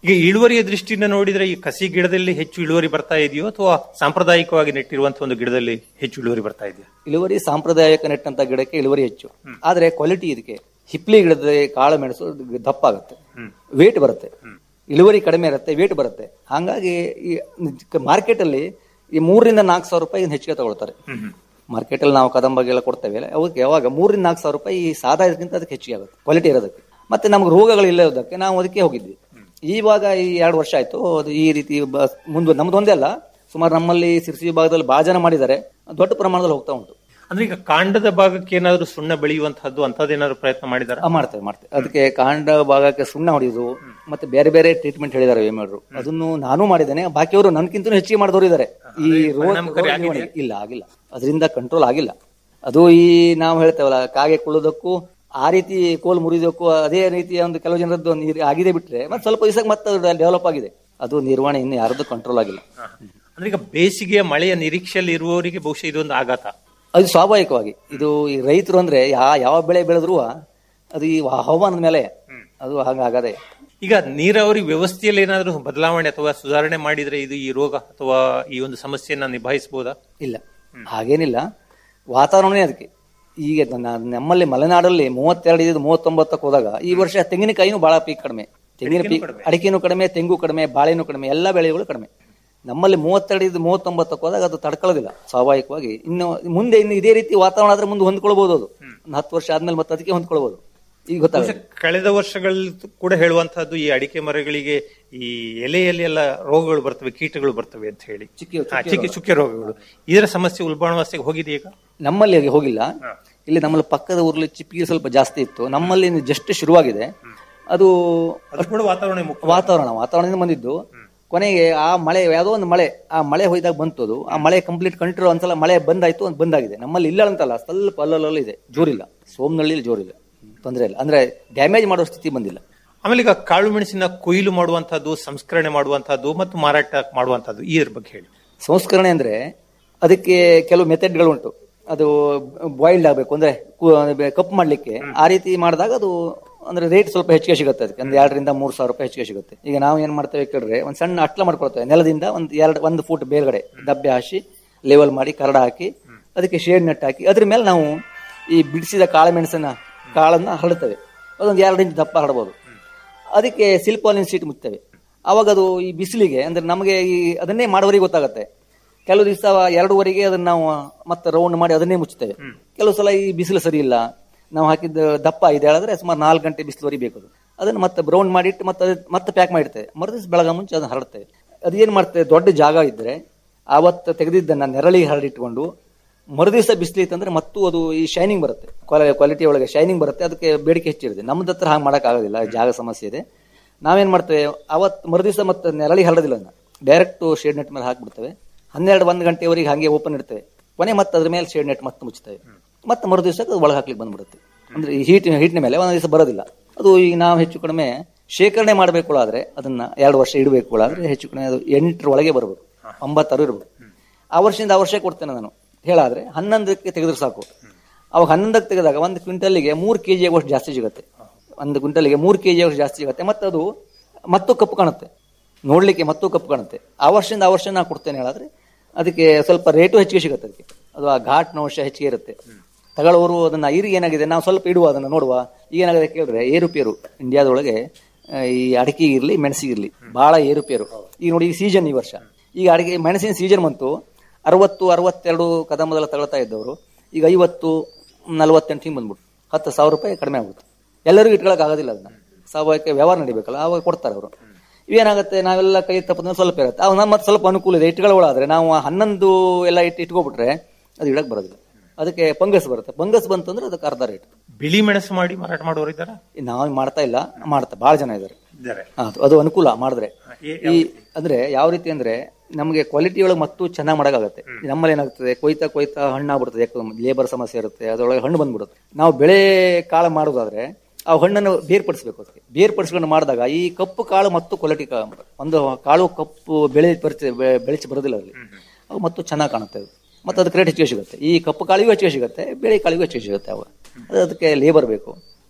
ಈಗ ಇಳುವರಿಯ ದೃಷ್ಟಿಯಿಂದ ನೋಡಿದ್ರೆ ಈ ಕಸಿ ಗಿಡದಲ್ಲಿ ಹೆಚ್ಚು ಇಳುವರಿ ಬರ್ತಾ ಇದೆಯೋ ಅಥವಾ ಸಾಂಪ್ರದಾಯಿಕವಾಗಿ ನೆಟ್ಟಿರುವಂತಹ ಒಂದು ಗಿಡದಲ್ಲಿ ಹೆಚ್ಚು ಇಳುವರಿ ಬರ್ತಾ ಇದೆಯಾ ಇಳುವರಿ ಸಾಂಪ್ರದಾಯಿಕ ನೆಟ್ಟಂತ ಗಿಡಕ್ಕೆ ಇಳುವರಿ ಹೆಚ್ಚು ಆದ್ರೆ ಕ್ವಾಲಿಟಿ ಇದಕ್ಕೆ ಹಿಪ್ಲಿ ಗಿಡದ ಕಾಳು ಮೆಣಸು ದಪ್ಪ ಆಗುತ್ತೆ ವೇಟ್ ಬರುತ್ತೆ ಇಳುವರಿ ಕಡಿಮೆ ಇರುತ್ತೆ ವೇಟ್ ಬರುತ್ತೆ ಹಾಗಾಗಿ ಈ ಮಾರ್ಕೆಟ್ ಅಲ್ಲಿ ಈ ಮೂರರಿಂದ ನಾಲ್ಕು ಸಾವಿರ ರೂಪಾಯಿ ಇದನ್ನ ಹೆಚ್ಚಿಗೆ ತಗೊಳ್ತಾರೆ ಮಾರ್ಕೆಟ್ ಅಲ್ಲಿ ನಾವು ಕದಂಬಗೆಲ್ಲ ಕೊಡ್ತೇವೆ ಅವಕ್ಕೆ ಯಾವಾಗ ಮೂರರಿಂದ ನಾಲ್ಕು ಸಾವಿರ ರೂಪಾಯಿ ಈ ಸಾದಾ ಇದಕ್ಕಿಂತ ಅದಕ್ಕೆ ಹೆಚ್ಚಿಗೆ ಆಗುತ್ತೆ ಕ್ವಾಲಿಟಿ ಇರೋದಕ್ಕೆ ಮತ್ತೆ ನಮ್ಗೆ ರೋಗಗಳು ಇಲ್ಲದಕ್ಕೆ ನಾವು ಅದಕ್ಕೆ ಹೋಗಿದ್ವಿ ಇವಾಗ ಈ ಎರಡು ವರ್ಷ ಆಯ್ತು ಅದು ಈ ರೀತಿ ಬ- ಮುಂದೆ ನಮ್ದು ಒಂದೇ ಅಲ್ಲ ಸುಮಾರು ನಮ್ಮಲ್ಲಿ ಸಿರ್ಸಿ ವಿಭಾಗದಲ್ಲಿ ಬಹಳ ಜನ ಮಾಡಿದ್ದಾರೆ ದೊಡ್ಡ ಪ್ರಮಾಣದಲ್ಲಿ ಹೋಗ್ತಾ ಉಂಟು ಅಂದ್ರೆ ಈಗ ಕಾಂಡದ ಭಾಗಕ್ಕೆ ಏನಾದ್ರು ಸುಣ್ಣ ಬೆಳೆಯುವಂತಹದ್ದು ಅಂತದ್ದೇನಾದ್ರು ಪ್ರಯತ್ನ ಮಾಡಿದಾರ ಆ, ಮಾಡ್ತೇವೆ ಮಾಡ್ತೇವೆ ಅದಕ್ಕೆ ಕಾಂಡ ಭಾಗಕ್ಕೆ ಸುಣ್ಣ ಹೊಡೆಯುವುದು ಮತ್ತೆ ಬೇರೆ ಬೇರೆ ಟ್ರೀಟ್ಮೆಂಟ್ ಹೇಳಿದ್ದಾರೆ ವೇಮರು ಅದನ್ನು ನಾನು ಮಾಡಿದ್ದೇನೆ ಬಾಕಿಯವರು ನನ್ಕಿಂತ ಹೆಚ್ಚಿಗೆ ಮಾಡಿದವರು ಇದ್ದಾರೆ ಈ ರೋಗ ಪರಿಣಾಮಕಾರಿ ರೋಗ ನಿವಾರಣೆಗೆ. ಇಲ್ಲ ಆಗಿಲ್ಲ ಅದರಿಂದ ಕಂಟ್ರೋಲ್ ಆಗಿಲ್ಲ ಅದು ಈ ನಾವು ಹೇಳ್ತೇವಲ್ಲ ಕಾಗೆ ಕುಳ್ಳೋದಕ್ಕೂ ಆ ರೀತಿ ಕೋಲ್ ಮುರಿದಕ್ಕೂ ಅದೇ ರೀತಿಯ ಒಂದು ಕೆಲವು ಜನರದ್ದು ಒಂದು ಇದು ಆಗಿದೆ ಬಿಟ್ರೆ ಮತ್ತೆ ಸ್ವಲ್ಪ ದಿವಸಕ್ಕೆ ಮತ್ತೆ ಡೆವಲಪ್ ಆಗಿದೆ ಅದು ನಿರ್ವಹಣೆ ಇನ್ನು ಯಾರದ್ದು ಕಂಟ್ರೋಲ್ ಆಗಿಲ್ಲ ಅಂದ್ರೆ ಈಗ ಬೇಸಿಗೆಯ ಮಳೆಯ ನಿರೀಕ್ಷೆಯಲ್ಲಿ ಇರುವವರಿಗೆ ಬಹುಶಃ ಇದೊಂದು ಆಘಾತ ಅದು ಸ್ವಾಭಾವಿಕವಾಗಿ ಇದು ಈ ರೈತರು ಅಂದ್ರೆ ಯಾ ಯಾವ ಬೆಳೆ ಬೆಳೆದ್ರು ಅದು ಈ ಹವಾಮಾನದ ಮೇಲೆ ಅದು ಹಾಗಾಗದೆ ಈಗ ನೀರಾವರಿ ವ್ಯವಸ್ಥೆಯಲ್ಲಿ ಏನಾದರೂ ಬದಲಾವಣೆ ಅಥವಾ ಸುಧಾರಣೆ ಮಾಡಿದ್ರೆ ಇದು ಈ ರೋಗ ಅಥವಾ ಈ ಒಂದು ಸಮಸ್ಯೆಯನ್ನ ನಿಭಾಯಿಸಬಹುದಾ ಇಲ್ಲ ಹಾಗೇನಿಲ್ಲ ವಾತಾವರಣನೇ ಅದಕ್ಕೆ ಈಗ ನ- ನಮ್ಮಲ್ಲಿ ಮಲೆನಾಡಲ್ಲಿ ಮೂವತ್ತೆರಡು ಇದ್ದು ಮೂವತ್ತೊಂಬತ್ತಕ್ಕೆ ಹೋದಾಗ ಈ ವರ್ಷ ತೆಂಗಿನಕಾಯಿನೂ ಬಹಳ ಪೀಕ್ ಕಡಿಮೆ ತೆಂಗಿನ ಪೀಕ್ ಅಡಿಕೆನೂ ಕಡಿಮೆ ತೆಂಗು ಕಡಿಮೆ ಬಾಳೆನೂ ಕಡಿಮೆ ಎಲ್ಲ ಬೆಳೆಗಳು ಕಡಿಮೆ ನಮ್ಮಲ್ಲಿ ಮೂವತ್ತೆರಡು ಇದ್ದು ಮೂವತ್ತೊಂಬತ್ತಕ್ಕೆ ಹೋದಾಗ ಅದು ತಡ್ಕೊಳ್ಳೋದಿಲ್ಲ ಸ್ವಾಭಾವಿಕವಾಗಿ ಇನ್ನು ಮುಂದೆ ಇನ್ನು ಇದೇ ರೀತಿ ವಾತಾವರಣ ಆದ್ರೆ ಮುಂದೆ ಹೊಂದ್ಕೊಳ್ಬಹುದು ಅದು ಒಂದು ಹತ್ತು ವರ್ಷ ಆದ್ಮೇಲೆ ಮತ್ತೆ ಅದಕ್ಕೆ ಹೊಂದ್ಕೊಳ್ಬಹುದು ಈಗ ಗೊತ್ತಾಗುತ್ತೆ ಕಳೆದ ವರ್ಷಗಳಲ್ಲಿ ಕೂಡ ಹೇಳುವಂತಹದ್ದು ಈ ಅಡಿಕೆ ಮರಗಳಿಗೆ ಈ ಎಲೆಯಲ್ಲಿ ಎಲ್ಲ ರೋಗಗಳು ಬರ್ತವೆ ಕೀಟಗಳು ಬರ್ತವೆ ಅಂತ ಹೇಳಿ ಚಿಕ್ಕಿ- ಹಾ, ಚಿಕ್ಕಿ ಚುಕ್ಕೆ ರೋಗಗಳು ಇದರ ಸಮಸ್ಯೆ ಉಲ್ಬಣವಾಸೆಗೆ ಹೋಗಿದೆ ಈಗ ನಮ್ಮಲ್ಲಿ ಹಾಗೆ ಹೋಗಿಲ್ಲ ಇಲ್ಲಿ ನಮ್ಮಲ್ಲಿ ಪಕ್ಕದ ಊರಲ್ಲಿ ಚಿಪ್ಪಿಗೆ ಸ್ವಲ್ಪ ಜಾಸ್ತಿ ಇತ್ತು ನಮ್ಮಲ್ಲಿ ಜಸ್ಟ್ ಶುರುವಾಗಿದೆ ಅದು ಅದು ಕೂಡ ವಾತಾವರಣ ಮುಖ್ಯ ವಾತಾವರಣ ವಾತಾವರಣದಿಂದ ಬಂದಿದ್ದು ಕೊನೆಗೆ ಆ ಮಳೆ ಯಾವುದೋ ಒಂದು ಮಳೆ ಆ ಮಳೆ ಹೋಯ್ದಾಗ ಬಂತು ಅದು ಆ ಮಳೆ ಕಂಪ್ಲೀಟ್ ಕಂಟ್ರೋಲ್ ಒಂದ್ಸಲ ಮಳೆ ಬಂದಾಯ್ತು ಒಂದು ಬಂದಾಗಿದೆ ನಮ್ಮಲ್ಲಿ ಇಲ್ಲ ಅಂತಲ್ಲ ಸ್ವಲ್ಪ ಅಲ್ಲಲ್ಲಿ ಇದೆ ಜೋರಿಲ್ಲ ಸೋಮನಹಳ್ಳಿಲಿ ಜೋರಿಲ್ಲ ತೊಂದರೆ ಇಲ್ಲ ಅಂದ್ರೆ ಡ್ಯಾಮೇಜ್ ಮಾಡೋ ಸ್ಥಿತಿ ಬಂದಿಲ್ಲ ಆಮೇಲೆ ಈಗ ಕಾಳು ಮೆಣಸಿನ ಕೊಯ್ಲು ಮಾಡುವಂತಹದ್ದು ಸಂಸ್ಕರಣೆ ಮಾಡುವಂತಹದ್ದು ಮತ್ತು ಮಾರಾಟ ಮಾಡುವಂತಹದ್ದು ಈ ಬಗ್ಗೆ ಹೇಳಿ ಸಂಸ್ಕರಣೆ ಅಂದ್ರೆ ಅದಕ್ಕೆ ಕೆಲವು ಮೆಥಡ್ಗಳು ಉಂಟು ಅದು ಬಾಯ್ಲ್ಡ್ ಆಗಬೇಕು ಅಂದ್ರೆ ಕಪ್ ಮಾಡ್ಲಿಕ್ಕೆ ಆ ರೀತಿ ಮಾಡಿದಾಗ ಅದು ಅಂದ್ರೆ ರೇಟ್ ಸ್ವಲ್ಪ ಹೆಚ್ಚಿಗೆ ಸಿಗುತ್ತೆ ಅದಕ್ಕೆ ಒಂದು ಎರಡರಿಂದ ಮೂರು ಸಾವಿರ ರೂಪಾಯಿ ಹೆಚ್ಚಿಗೆ ಸಿಗುತ್ತೆ ಈಗ ನಾವು ಏನ್ ಮಾಡ್ತೇವೆ ಕೇಳಿದ್ರೆ ಒಂದು ಸಣ್ಣ ಅಟ್ಲ ಮಾಡ್ಕೊಳ್ತೇವೆ ನೆಲದಿಂದ ಒಂದು ಎರಡು ಒಂದು ಫೂಟ್ ಬೇರ್ಗಡೆ ದಬ್ಬೆ ಹಾಸಿ ಲೆವೆಲ್ ಮಾಡಿ ಕರಡ ಹಾಕಿ ಅದಕ್ಕೆ ಶೇಡ್ ನೆಟ್ ಹಾಕಿ ಅದ್ರ ಮೇಲೆ ನಾವು ಈ ಬಿಡಿಸಿದ ಕಾಳುಮೆಣಸನ್ನ ಕಾಳನ್ನ ಹರಡ್ತೇವೆ ಅದೊಂದು ಎರಡು ಇಂಚ್ ದಪ್ಪ ಹರಡ್ಬೋದು ಅದಕ್ಕೆ ಸಿಲ್ಪಾಲಿನ್ ಸೀಟ್ ಮುಚ್ತೇವೆ ಅವಾಗ ಅದು ಈ ಬಿಸಿಲಿಗೆ ಅಂದ್ರೆ ನಮಗೆ ಈ ಅದನ್ನೇ ಮಾಡೋರಿಗೆ ಗೊತ್ತಾಗುತ್ತೆ ಕೆಲವು ದಿವಸ ಎರಡೂವರೆಗೆ ಅದನ್ನ ನಾವು ಮತ್ತೆ ರೌಂಡ್ ಮಾಡಿ ಅದನ್ನೇ ಮುಚ್ಚುತ್ತೇವೆ ಕೆಲವು ಸಲ ಈ ಬಿಸಿಲು ಸರಿ ಇಲ್ಲ ನಾವು ಹಾಕಿದ ದಪ್ಪ ಇದೆ ಹೇಳಿದ್ರೆ ಸುಮಾರು ನಾಲ್ಕು ಗಂಟೆ ಬಿಸಿಲುವರೆಗೆ ಬೇಕು ಅದು ಅದನ್ನು ಮತ್ತೆ ರೌಂಡ್ ಮಾಡಿಟ್ಟು ಮತ್ತೆ ಅದ್- ಮತ್ತೆ ಪ್ಯಾಕ್ ಮಾಡಿರ್ತೇವೆ ಮರುದಿವ್ಸ ಬೆಳಗ ಮುಂಚೆ ಅದನ್ನ ಹರಡ್ತೇವೆ ಅದೇನ್ ಮಾಡ್ತೇವೆ ದೊಡ್ಡ ಜಾಗ ಇದ್ರೆ ಆವತ್ತು ತೆಗೆದಿದ್ದನ್ನ ನೆರಳಿಗೆ ಹರಡಿಟ್ಕೊಂಡು ಮರುದಿವಸ ಬಿಸಿಲಿತ್ತಂದ್ರೆ ಮತ್ತು ಅದು ಈ ಶೈನಿಂಗ್ ಬರುತ್ತೆ ಕ್ವಾಲಿಟಿ ಒಳಗೆ ಶೈನಿಂಗ್ ಬರುತ್ತೆ ಅದಕ್ಕೆ ಬೇಡಿಕೆ ಹೆಚ್ಚಿರುತ್ತೆ ನಮ್ದು ಹತ್ರ ಹಾಗೆ ಮಾಡಕ್ ಆಗೋದಿಲ್ಲ ಜಾಗ ಸಮಸ್ಯೆ ಇದೆ ನಾವೇನ್ ಮಾಡ್ತೇವೆ ಅವತ್ ಮರುದಿವಸ ಮತ್ತೆ ನೆರಳಿಗೆ ಹರಡೋದಿಲ್ಲ ಅದನ್ನ ಡೈರೆಕ್ಟ್ ಶೇಡ್ ನೆಟ್ ಮೇಲೆ ಹಾಕ್ಬಿಡ್ತೇವೆ ಹನ್ನೆರಡು ಒಂದು ಗಂಟೆವರೆಗೆ ಹಾಗೆ ಓಪನ್ ಇಡ್ತೇವೆ ಕೊನೆ ಮತ್ತೆ ಅದ್ರ ಮೇಲೆ ಶೇಡ್ ನೆಟ್ ಮತ್ತೆ ಮುಚ್ತೇವೆ ಮತ್ತೆ ಮರು ದಿವಸಕ್ಕೆ ಅದು ಒಳಗೆ ಹಾಕ್ಲಿಕ್ಕೆ ಬಂದ್ಬಿಡುತ್ತೆ ಅಂದ್ರೆ ಈ ಹೀಟ್ ಹೀಟ್ನ ಮೇಲೆ ಒಂದ್ ದಿವಸ ಬರೋದಿಲ್ಲ ಅದು ಈಗ ನಾವು ಹೆಚ್ಚು ಕಡಿಮೆ ಶೇಖರಣೆ ಮಾಡಬೇಕು ಆದ್ರೆ ಅದನ್ನ ಎರಡು ವರ್ಷ ಇಡಬೇಕು ಆದ್ರೆ ಹೆಚ್ಚು ಕಡಿಮೆ ಅದು ಎಂಟರ ಒಳಗೆ ಬರಬೇಕು ಒಂಬತ್ತಾರು ಇರಬೇಕು ಆ ವರ್ಷದಿಂದ ಆ ವರ್ಷ ಕೊಡ್ತೇನೆ ನಾನು ಹೇಳಾದ್ರೆ ಹನ್ನೊಂದಕ್ಕೆ ತೆಗೆದ್ರೆ ಸಾಕು ಅವಾಗ ಹನ್ನೊಂದಕ್ಕೆ ತೆಗೆದಾಗ ಒಂದು ಕ್ವಿಂಟಲ್ಗೆ ಮೂರು ಕೆ ಜಿ ಆಗುವಷ್ಟು ಜಾಸ್ತಿ ಸಿಗುತ್ತೆ ಒಂದು ಕ್ವಿಂಟಲ್ಗೆ ಮೂರು ಕೆ ಜಿ ಆಗುವಷ್ಟು ಜಾಸ್ತಿ ಸಿಗುತ್ತೆ ಮತ್ತೆ ಅದು ಮತ್ತು ಕಪ್ಪು ಕಾಣುತ್ತೆ ನೋಡ್ಲಿಕ್ಕೆ ಮತ್ತು ಕಪ್ಪು ಕಾಣುತ್ತೆ ಆ ವರ್ಷದಿಂದ ಆ ವರ್ಷ ನಾನು ಕೊಡ್ತೇನೆ ಹೇಳಿದ್ರೆ ಅದಕ್ಕೆ ಸ್ವಲ್ಪ ರೇಟು ಹೆಚ್ಚಿಗೆ ಸಿಗುತ್ತೆ ಅದಕ್ಕೆ ಅದು ಆ ಘಾಟ್ನ ಅಂಶ ಹೆಚ್ಚಿಗೆ ಇರುತ್ತೆ ತಗೊಳ್ಳೋರು ಅದನ್ನ ಇರಿ ಏನಾಗಿದೆ ನಾವು ಸ್ವಲ್ಪ ಇಡುವ ಅದನ್ನ ನೋಡುವ ಈಗ ಏನಾಗಿದೆ ಕೇಳಿದ್ರೆ ಏರುಪೇರು ಇಂಡಿಯಾದೊಳಗೆ ಆ, ಈ ಅಡಿಕೆ ಇರ್ಲಿ ಮೆಣಸಿಗಿರ್ಲಿ ಬಹಳ ಏರುಪೇರು ಈಗ ನೋಡಿ ಈ ಸೀಸನ್ ಈ ವರ್ಷ ಈಗ ಅಡಿಕೆ ಮೆಣಸಿನ ಸೀಸನ್ ಬಂತು ಅರವತ್ತು ಅರವತ್ತೆರಡು ಕದಮದಲ್ಲ ತಗೊಳ್ತಾ ಇದ್ದವರು ಈಗ ಐವತ್ತು ನಲವತ್ತೆಂಟು ಹಿಂಗೆ ಬಂದ್ಬಿಟ್ಟು ಹತ್ತು ಸಾವಿರ ರೂಪಾಯಿ ಕಡಿಮೆ ಆಗುತ್ತೆ ಎಲ್ಲರಿಗೂ ಇಟ್ಕೊಳಕ್ ಆಗೋದಿಲ್ಲ ಅದನ್ನ ಸ್ವಾಭಾವಿಕ ವ್ಯವಹಾರ ನಡಿಬೇಕಲ್ಲ ಅವಾಗ ಕೊಡ್ತಾರೆ ಅವರು ಇವೇನಾಗುತ್ತೆ ನಾವೆಲ್ಲ ಕೈ ತಪ್ಪದ ಸ್ವಲ್ಪ ಇರುತ್ತೆ ಅವು ನಮ್ಮ ಮತ್ತೆ ಸ್ವಲ್ಪ ಅನುಕೂಲ ಇದೆ ಇಟ್ಕೊಳ್ಳೋಳಾದ್ರೆ ನಾವು ಹನ್ನೊಂದು ಎಲ್ಲ ಇಟ್ಟು ಇಟ್ಕೊಬಿಟ್ರೆ ಅದು ಇಡಕ್ ಬರೋದಿಲ್ಲ ಅದಕ್ಕೆ ಪಂಗಸ್ ಬರುತ್ತೆ ಪಂಗಸ್ ಬಂತು ಅಂದ್ರೆ ಅದಕ್ಕೆ ಅರ್ಧ ರೇಟ್ ಬಿಳಿ ಮೆಣಸು ಮಾಡಿ ಮಾರಾಟ ಮಾಡೋರು ಇದ್ದಾರಾ ನಾವು ಮಾಡ್ತಾ ಇಲ್ಲ ಮಾಡ್ತಾ ಬಹಳ ಜನ ಇದ್ದಾರೆ ಇದ್ದಾರೆ ಹಾ, ಅದು- ಅದು ಅನುಕೂಲ ಮಾಡಿದ್ರೆ ಏ- ಈ ಅಂದ್ರೆ ಯಾವ ರೀತಿ ಅಂದ್ರೆ ನಮಗೆ ಕ್ವಾಲಿಟಿ ಒಳಗೆ ಮತ್ತು ಚೆನ್ನಾಗಿ ಮಾಡಕ್ಕಾಗತ್ತೆ ನಮ್ಮಲ್ಲಿ ಏನಾಗ್ತದೆ ಕೊಯ್ತಾ ಕೊಯ್ತಾ ಹಣ್ಣಾಗ್ಬಿಡ್ತದೆ ಲೇಬರ್ ಸಮಸ್ಯೆ ಇರುತ್ತೆ ಅದರೊಳಗೆ ಹಣ್ಣು ಬಂದ್ಬಿಡುತ್ತೆ ನಾವು ಬೆಳೆ ಕಾಳು ಮಾಡೋದಾದ್ರೆ ಆ ಹಣ್ಣನ್ನು ಬೇರ್ಪಡಿಸ್ಬೇಕು ಅದಕ್ಕೆ ಬೇರ್ಪಡಿಸ್ಕೊಂಡು ಮಾಡಿದಾಗ ಈ ಕಪ್ಪು ಕಾಳು ಮತ್ತು ಕ್ವಾಲಿಟಿ ಒಂದು ಕಾಳು ಕಪ್ಪು ಬೆಳೆ ಬರ್ತದೆ ಬೆ- ಬೆಳೆಸಿ ಬರೋದಿಲ್ಲ ಅಲ್ಲಿ ಅವು ಮತ್ತು ಚೆನ್ನಾಗಿ ಕಾಣುತ್ತೆ ಅದು ಮತ್ತು ಅದಕ್ಕೆ ರೇಟ್ ಹೆಚ್ಚಿಗೆ ಸಿಗುತ್ತೆ ಈ ಕಪ್ಪು ಕಾಳಿಗೂ ಹೆಚ್ಚಿಗೆ ಸಿಗುತ್ತೆ ಬೆಳೆ ಕಾಳಿಗೂ ಹೆಚ್ಚಿಗೆ ಸಿಗುತ್ತೆ ಅವು ಅದು ಅದಕ್ಕೆ ಲೇಬರ್ ಬೇಕು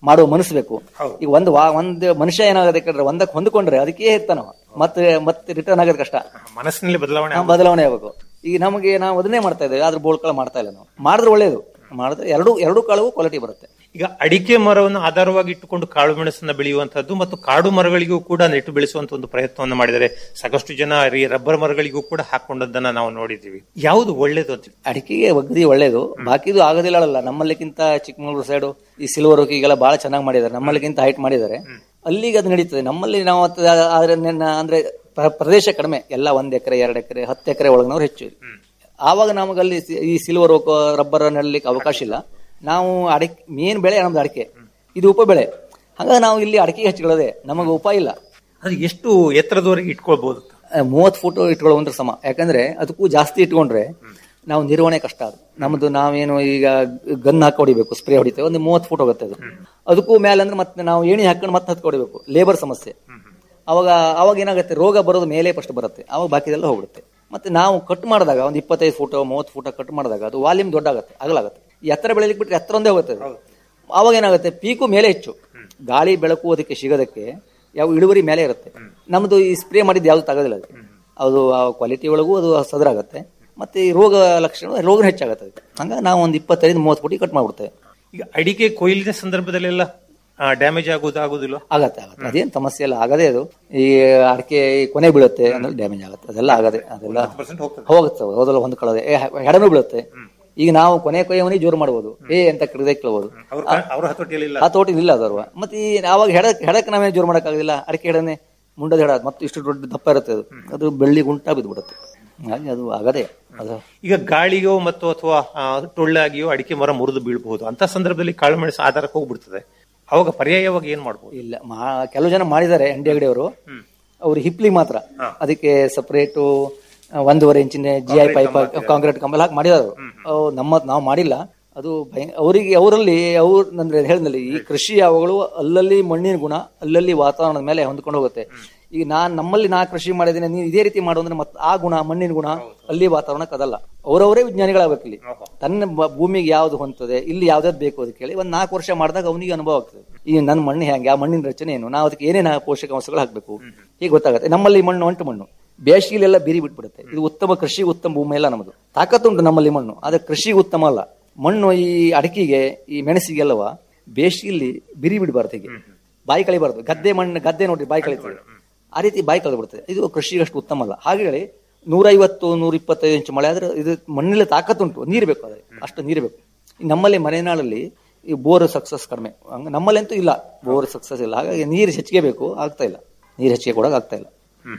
ಮಾಡುವ ಮನಸ್ಸು ಬೇಕು ಈಗ ಒಂದು ವಾ ಒಂದು ಮನುಷ್ಯ ಏನಾಗದೆ ಕೇಳಿದ್ರೆ ಒಂದಕ್ಕೆ ಹೊಂದ್ಕೊಂಡ್ರೆ ಅದಕ್ಕೆ ಇರ್ತಾನ ಮತ್ತೆ ಮತ್ತೆ ರಿಟರ್ನ್ ಆಗೋದು ಕಷ್ಟ ಮನಸ್ಸಿನಲ್ಲಿ ಬದಲಾವಣೆ ನಾವು ಬದಲಾವಣೆ ಆಗ್ಬೇಕು ಈಗ ನಮಗೆ ನಾವು ಅದನ್ನೇ ಮಾಡ್ತಾ ಇದ್ದೇವೆ ಆದ್ರೆ ಬೋಳ್ಕಳ ಮಾಡ್ತಾ ಇಲ್ಲ ನಾವು ಮಾಡಿದ್ರೆ ಒಳ್ಳೇದು ಮಾಡಿದ್ರೆ ಎರಡು ಎರಡು ಕಾಳವು ಕ್ವಾಲಿಟಿ ಬರುತ್ತೆ ಈಗ ಅಡಿಕೆ ಮರವನ್ನು ಆಧಾರವಾಗಿ ಇಟ್ಟುಕೊಂಡು ಕಾಳು ಮೆಣಸನ್ನ ಬೆಳೆಯುವಂತಹದ್ದು ಮತ್ತು ಕಾಡು ಮರಗಳಿಗೂ ಕೂಡ ನೆಟ್ಟು ಬೆಳೆಸುವಂತ ಒಂದು ಪ್ರಯತ್ನವನ್ನು ಮಾಡಿದರೆ ಸಾಕಷ್ಟು ಜನ ಈ ರಬ್ಬರ್ ಮರಗಳಿಗೂ ಕೂಡ ಹಾಕೊಂಡದ್ದನ್ನ ನಾವು ನೋಡಿದ್ದೀವಿ ಯಾವುದು ಒಳ್ಳೇದು ಅಂತ ಅಡಿಕೆಗೆ ಒಗ್ಗದಿ ಒಳ್ಳೇದು ಬಾಕಿದು ಆಗೋದಿಲ್ಲ ಅಲ್ಲ ನಮ್ಮಲ್ಲಿಗಿಂತ ಚಿಕ್ಕಮಗಳೂರು ಸೈಡು ಈ ಸಿಲ್ವರ್ ಈಗೆಲ್ಲ ಬಹಳ ಚೆನ್ನಾಗಿ ಮಾಡಿದ್ದಾರೆ ನಮ್ಮಲ್ಲಿಗಿಂತ ಹೈಟ್ ಮಾಡಿದ್ದಾರೆ ಅಲ್ಲಿಗೆ ಅದು ನಡೀತದೆ ನಮ್ಮಲ್ಲಿ ನಾವು ಅದು ಆದ್ರೆ ನೆನ್ನ- ಅಂದ್ರೆ ಪ್ರ- ಪ್ರದೇಶ ಕಡಿಮೆ ಎಲ್ಲ ಒಂದ್ ಎಕರೆ ಎರಡು ಎಕರೆ ಹತ್ತು ಎಕರೆ ಒಳಗಿನವ್ರು ಹೆಚ್ಚು ಆವಾಗ ನಮಗಲ್ಲಿ ಸಿ- ಈ ಸಿಲ್ವರ್ ರಬ್ಬರ್ ನೆಡಲಿಕ್ಕೆ ಅವಕಾಶ ಇಲ್ಲ ನಾವು ಅಡಿಕೆ ಮೇನ್ ಬೆಳೆ ನಮ್ದು ಅಡಿಕೆ ಇದು ಉಪ ಬೆಳೆ ಹಾಗಾಗಿ ನಾವು ಇಲ್ಲಿ ಅಡಿಕೆಗೆ ಹಚ್ಕೊಳ್ಳೋದೆ ನಮಗೆ ಉಪಾಯ ಇಲ್ಲ ಅದು ಎಷ್ಟು ಎತ್ತರದವರೆಗೆ ಇಟ್ಕೊಳ್ಬಹುದು ಮೂವತ್ತು ಫೋಟೋ ಇಟ್ಕೊಳ್ಳುವಂದ್ರೆ ಸಮ ಯಾಕಂದ್ರೆ ಅದಕ್ಕೂ ಜಾಸ್ತಿ ಇಟ್ಕೊಂಡ್ರೆ ನಾವು ನಿರ್ವಹಣೆ ಕಷ್ಟ ಅದು ನಮ್ದು ನಾವೇನು ಈಗ ಗನ್ ಹಾಕಿ ಹೊಡಿಬೇಕು ಸ್ಪ್ರೇ ಹೊಡಿತೇವೆ ಒಂದು ಮೂವತ್ತು ಫೋಟೋ ಆಗುತ್ತೆ ಅದು ಅದಕ್ಕೂ ಮೇಲೆ ಅಂದ್ರೆ ಮತ್ತೆ ನಾವು ಏಣಿ ಹಾಕೊಂಡು ಮತ್ತೆ ಹತ್ಕೊ ಹೊಡಿಬೇಕು ಲೇಬರ್ ಸಮಸ್ಯೆ ಅವಾಗ ಅವಾಗ ಏನಾಗುತ್ತೆ ರೋಗ ಬರೋದು ಮೇಲೆ ಫಸ್ಟ್ ಬರುತ್ತೆ ಅವಾಗ ಬಾಕಿದೆಲ್ಲ ಹೋಗುತ್ತೆ ಮತ್ತೆ ನಾವು ಕಟ್ ಮಾಡಿದಾಗ ಒಂದು ಇಪ್ಪತ್ತೈದು ಫೋಟೋ ಮೂವತ್ತು ಫೋಟೋ ಕಟ್ ಮಾಡಿದಾಗ ಅದು ವಾಲ್ಯೂಮ್ ದೊಡ್ಡ ಆಗುತ್ತೆ ಅಗಲಾಗುತ್ತೆ ಈ ಎತ್ತರ ಬೆಳೆಲಿಕ್ಕೆ ಬಿಟ್ಟರೆ ಎತ್ತರ ಒಂದೇ ಹೋಗುತ್ತೆ ಅದು. ಅವಾಗ ಏನಾಗುತ್ತೆ ಪೀಕು ಮೇಲೆ ಹೆಚ್ಚು ಗಾಳಿ ಬೆಳಕು ಅದಕ್ಕೆ ಸಿಗೋದಕ್ಕೆ ಯಾವ ಇಳುವರಿ ಮೇಲೆ ಇರುತ್ತೆ ನಮ್ದು ಈ ಸ್ಪ್ರೇ ಮಾಡಿದ್ದು ಯಾವ್ದು ತಗೋದಿಲ್ಲ ಅದು ಅದು ಆ ಕ್ವಾಲಿಟಿ ಒಳಗೂ ಅದು ಸದರಾಗುತ್ತೆ ಮತ್ತೆ ಈ ರೋಗ ಲಕ್ಷಣ ರೋಗ ಹೆಚ್ಚಾಗುತ್ತೆ ಅದಕ್ಕೆ ಹಂಗಾಗಿ ನಾವು ಒಂದು ಇಪ್ಪತ್ತೈದು ಮೂವತ್ತು ಕೋಟಿ ಕಟ್ ಮಾಡ್ಬಿಡ್ತೇವೆ ಈಗ ಅಡಿಕೆ ಕೊಯ್ಲಿನ ಸಂದರ್ಭದಲ್ಲೆಲ್ಲ ಡ್ಯಾಮೇಜ್ ಆಗೋದು ಆಗೋದಿಲ್ಲ ಆಗತ್ತೆ ಆಗತ್ತೆ ಅದೇನು ಸಮಸ್ಯೆ ಇಲ್ಲ ಆಗದೇ ಅದು ಈ ಅಡಿಕೆ ಕೊನೆ ಬೀಳುತ್ತೆ ಅಂದ್ರೆ ಡ್ಯಾಮೇಜ್ ಆಗುತ್ತೆ ಅದೆಲ್ಲ ಆಗದೆ ಅದೆಲ್ಲ ಹೋಗುತ್ತೆ ಹೋದಲ್ಲ ಹೊಂದ್ಕೊಳ್ಳೋದೆ ಏ ಹೆಡನು ಬೀಳುತ್ತೆ ಈಗ ನಾವು ಕೊನೆ ಕೊಯ್ಯವನಿಗೆ ಜೋರು ಮಾಡ್ಬೋದು ಏ ಅಂತ ಕರೆದೇ ಕೇಳ್ಬೋದು ಅವ್ರ ಅವ್ರ ಹತೋಟಿಯಲ್ಲಿ ಇಲ್ಲ ಆ ತೋಟ ಇಲ್ಲ ಅದರ್ವ ಮತ್ತೆ ಈ ಅವಾಗ ಹೆಡಕ್ ಹೆಡಕ್ ನಾವೇ ಜೋರು ಮಾಡಕ್ಕಾಗೋದಿಲ್ಲ ಅಡಿಕೆ ಹೆಡನೆ ಮುಂಡದ ಹೆಡ ಮತ್ತೆ ಇಷ್ಟು ದೊಡ್ಡ ದಪ್ಪ ಇರುತ್ತೆ ಅದು ಅದು ಬೆಳ್ಳಿ ಗುಂಟ ಬಿದ್ಬಿಡುತ್ತೆ ಹಾಗೆ ಅದು ಆಗದೆ ಅದು ಈಗ ಗಾಳಿಯೋ ಮತ್ತು ಅಥವಾ ಆ, ಟೊಳ್ಳಾಗಿಯೋ ಅಡಿಕೆ ಮರ ಮುರಿದು ಬೀಳಬಹುದು ಅಂತ ಸಂದರ್ಭದಲ್ಲಿ ಕಾಳು ಮೆಣಸು ಆಧಾರಕ್ಕೆ ಹೋಗ್ಬಿಡ್ತದೆ ಅವಾಗ ಪರ್ಯಾಯವಾಗಿ ಏನ್ ಮಾಡ್ಬೋದು ಇಲ್ಲ ಮಾ ಕೆಲವು ಜನ ಮಾಡಿದ್ದಾರೆ ಅಂಡಿ ಅಂಗಡಿಯವರು ಅವ್ರು ಹಿಪ್ಲಿ ಮಾತ್ರ ಅದಕ್ಕೆ ಸಪರೇಟು ಒಂದೂವರೆ ಇಂಚಿನ ಜಿ ಐ ಪೈಪ್ ಕಾಂಕ್ರೀಟ್ ಕಂಬಲ್ ಹಾಕಿ ಮಾಡಿದಾರು ಅವು ನಮ್ಮ ನಾವು ಮಾಡಿಲ್ಲ ಅದು ಭಯ ಅವರಿಗೆ ಅವರಲ್ಲಿ ಅವ್ರು ಅಂದ್ರೆ ಹೇಳಿದ್ನಲ್ಲಿ ಈ ಕೃಷಿ ಯಾವಾಗಲೂ ಅಲ್ಲಲ್ಲಿ ಮಣ್ಣಿನ ಗುಣ ಅಲ್ಲಲ್ಲಿ ವಾತಾವರಣದ ಮೇಲೆ ಹೊಂದ್ಕೊಂಡು ಹೋಗುತ್ತೆ ಈಗ ನಾನ್ ನಮ್ಮಲ್ಲಿ ನಾ ಕೃಷಿ ಮಾಡಿದ್ದೀನಿ ನೀವು ಇದೇ ರೀತಿ ಮಾಡು ಅಂದ್ರೆ ಮತ್ತೆ ಆ ಗುಣ ಮಣ್ಣಿನ ಗುಣ ಅಲ್ಲಿ ವಾತಾವರಣಕ್ಕೆ ಅದಲ್ಲ ಅವರವರೇ ವಿಜ್ಞಾನಿಗಳಾಗಬೇಕು ಇಲ್ಲಿ ತನ್ನ ಬ- ಭೂಮಿಗೆ ಯಾವ್ದು ಹೊಂದ್ತದೆ ಇಲ್ಲಿ ಯಾವ್ದಾದ್ ಬೇಕು ಅದಕ್ಕೆ ಹೇಳಿ ಒಂದ್ ನಾಲ್ಕು ವರ್ಷ ಮಾಡಿದಾಗ ಅವನಿಗೆ ಅನುಭವ ಆಗ್ತದೆ ಈ ನನ್ನ ಮಣ್ಣು ಹೆಂಗೆ ಆ ಮಣ್ಣಿನ ರಚನೆ ಏನು ನಾವು ಅದಕ್ಕೆ ಏನೇನು ಪೋಷಕಾಂಶಗಳು ಹಾಕ್ಬೇಕು ಹೀಗೆ ಗೊತ್ತಾಗುತ್ತೆ ನಮ್ಮಲ್ಲಿ ಮಣ್ಣು ಒಂಟು ಮಣ್ಣು ಬೇಸಿಗೆಲೆಲ್ಲ ಬಿರಿ ಬಿಟ್ಬಿಡುತ್ತೆ ಇದು ಉತ್ತಮ ಕೃಷಿ ಉತ್ತಮ ಭೂಮಿ ಎಲ್ಲ ನಮ್ಮದು ತಾಕತ್ತುಂಟು ನಮ್ಮಲ್ಲಿ ಮಣ್ಣು ಆದ್ರೆ ಕೃಷಿ ಉತ್ತಮ ಅಲ್ಲ ಮಣ್ಣು ಈ ಅಡಿಕೆಗೆ ಈ ಮೆಣಸಿಗೆಲ್ಲವ ಬೇಸಿಗೆಯಲ್ಲಿ ಬಿರಿ ಬಿಡಬಾರ್ದು ಹೀಗೆ ಬಾಯಿ ಕಳಿಬಾರ್ದು ಗದ್ದೆ ಮಣ್ಣು ಗದ್ದೆ ನೋಡ್ರಿ ಬಾಯಿ ಕಳಿತೀವಿ ಆ ರೀತಿ ಬಾಯಿ ಕಳೆದು ಬಿಡ್ತದೆ ಇದು ಕೃಷಿಗೆ ಅಷ್ಟು ಉತ್ತಮ ಅಲ್ಲ ಹಾಗೆ ಹೇಳಿ ನೂರೈವತ್ತು ನೂರ ಇಪ್ಪತ್ತೈದು ಇಂಚು ಮಳೆ ಆದ್ರೆ ಇದು ಮಣ್ಣಲ್ಲಿ ತಾಕತ್ತುಂಟು ನೀರು ಬೇಕು ಅದೇ ಅಷ್ಟು ನೀರು ಬೇಕು ಈ ನಮ್ಮಲ್ಲಿ ಮಲೆನಾಡಲ್ಲಿ ಈ ಬೋರ್ ಸಕ್ಸಸ್ ಕಡಿಮೆ ಹಂಗ ನಮ್ಮಲ್ಲಂತೂ ಇಲ್ಲ ಬೋರ್ ಸಕ್ಸಸ್ ಇಲ್ಲ ಹಾಗಾಗಿ ನೀರು ಹೆಚ್ಚಿಗೆ ಬೇಕು ಆಗ್ತಾ ಇಲ್ಲ ನೀರು ಹೆಚ್ಚಿಗೆ ಕೊಡಕ್ ಆಗ್ತಾ ಇಲ್ಲ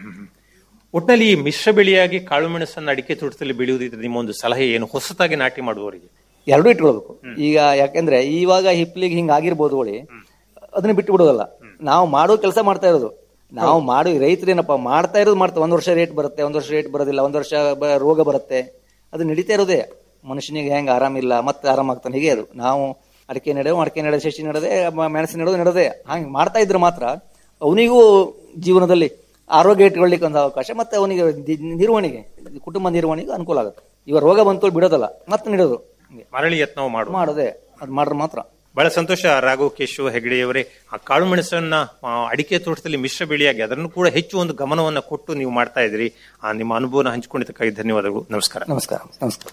ಒಟ್ಟಿನಲ್ಲಿ ಈ ಮಿಶ್ರ ಬೆಳೆಯಾಗಿ ಕಾಳು ಮೆಣಸನ್ನು ಅಡಿಕೆ ತೋಟದಲ್ಲಿ ಬೆಳೆಯುವುದಿದ್ರೆ ನಿಮ್ಮ ಒಂದು ಸಲಹೆ ಏನು ಹೊಸತಾಗಿ ನಾಟಿ ಮಾಡುವವರಿಗೆ ಎರಡೂ ಇಟ್ಕೊಳ್ಬೇಕು ಈಗ ಯಾಕೆಂದ್ರೆ ಇವಾಗ ಹಿಪ್ಲಿಗೆ ಹಿಂಗ ಆಗಿರ್ಬೋದು ಹೊಳಿ ಅದನ್ನ ಬಿಟ್ಟು ಬಿಡೋದಲ್ಲ ನಾವು ಮಾಡೋ ಕೆಲಸ ಮಾಡ್ತಾ ಇರೋದು ನಾವು ಮಾಡೋ ರೈತರೇನಪ್ಪ ಮಾಡ್ತಾ ಇರೋದು ಮಾಡ್ತಾ ಒಂದ್ ವರ್ಷ ರೇಟ್ ಬರುತ್ತೆ ಒಂದ್ ವರ್ಷ ರೇಟ್ ಬರೋದಿಲ್ಲ ಒಂದ್ ವರ್ಷ ಬ- ರೋಗ ಬರುತ್ತೆ ಅದು ನಡೀತಾ ಇರೋದೇ ಮನುಷ್ಯನಿಗೆ ಹೆಂಗ್ ಆರಾಮಿಲ್ಲ ಮತ್ತೆ ಆರಾಮಾಗ್ತಾನೆ ಹೀಗೆ ಅದು ನಾವು ಅಡಿಕೆ ನಡೆವು ಅಡಿಕೆ ನಡೆದ ಶಶಿ ನಡೆದೆ ಮ- ಮೆಣಸು ನಡೆದು ನಡೆದೆ ಹಂಗೆ ಮಾಡ್ತಾ ಇದ್ರೆ ಮಾತ್ರ ಅವನಿಗೂ ಜೀವನದಲ್ಲಿ ಆರೋಗ್ಯ ಇಟ್ಕೊಳ್ಳಿಕ್ಕೆ ಒಂದು ಅವಕಾಶ ಮತ್ತೆ ಅವನಿಗೆ ದಿ- ನಿರ್ವಹಣೆಗೆ ಕುಟುಂಬ ನಿರ್ವಹಣೆಗೆ ಅನುಕೂಲ ಆಗುತ್ತೆ ಇವಾಗ ರೋಗ ಬಂತು ಬಿಡೋದಲ್ಲ ಮತ್ತೆ ನೀಡೋದು ಹಂಗೆ ಮರಳಿ ಯತ್ನ ಮಾಡುವ ಮಾಡೋದೇ ಅದು ಮಾಡ್ರೆ ಮಾತ್ರ ಬಹಳ ಸಂತೋಷ ರಾಘವ್ ಕೇಶವ ಹೆಗಡೆಯವರೇ ಆ ಕಾಳು ಮೆಣಸನ್ನ ಆ, ಅಡಿಕೆ ತೋಟದಲ್ಲಿ ಮಿಶ್ರ ಬೆಳೆಯಾಗಿ ಅದನ್ನು ಕೂಡ ಹೆಚ್ಚು ಒಂದು ಗಮನವನ್ನ ಕೊಟ್ಟು ನೀವು ಮಾಡ್ತಾ ಇದ್ರಿ ಆ, ನಿಮ್ಮ ಅನುಭವನ ಹಂಚಿಕೊಂಡಿದ್ದಕ್ಕಾಗಿ ಧನ್ಯವಾದಗಳು ನಮಸ್ಕಾರ ನಮಸ್ಕಾರ ನಮಸ್ಕಾರ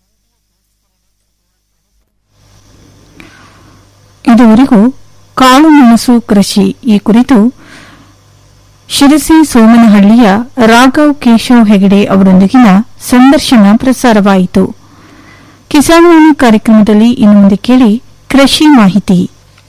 ಇದುವರೆಗೂ ಕಾಳು ಮೆಣಸು ಕೃಷಿ ಈ ಕುರಿತು ಶಿರಸಿ ಸೋಮನಹಳ್ಳಿಯ ರಾಘವ್ ಕೇಶವ್ ಹೆಗಡೆ ಅವರೊಂದಿಗಿನ ಸಂದರ್ಶನ ಪ್ರಸಾರವಾಯಿತು ಕಿಸಾನ್ವಾಣಿ ಕಾರ್ಯಕ್ರಮದಲ್ಲಿ ಇನ್ನು ಮುಂದೆ ಕೇಳಿ ಕೃಷಿ ಮಾಹಿತಿ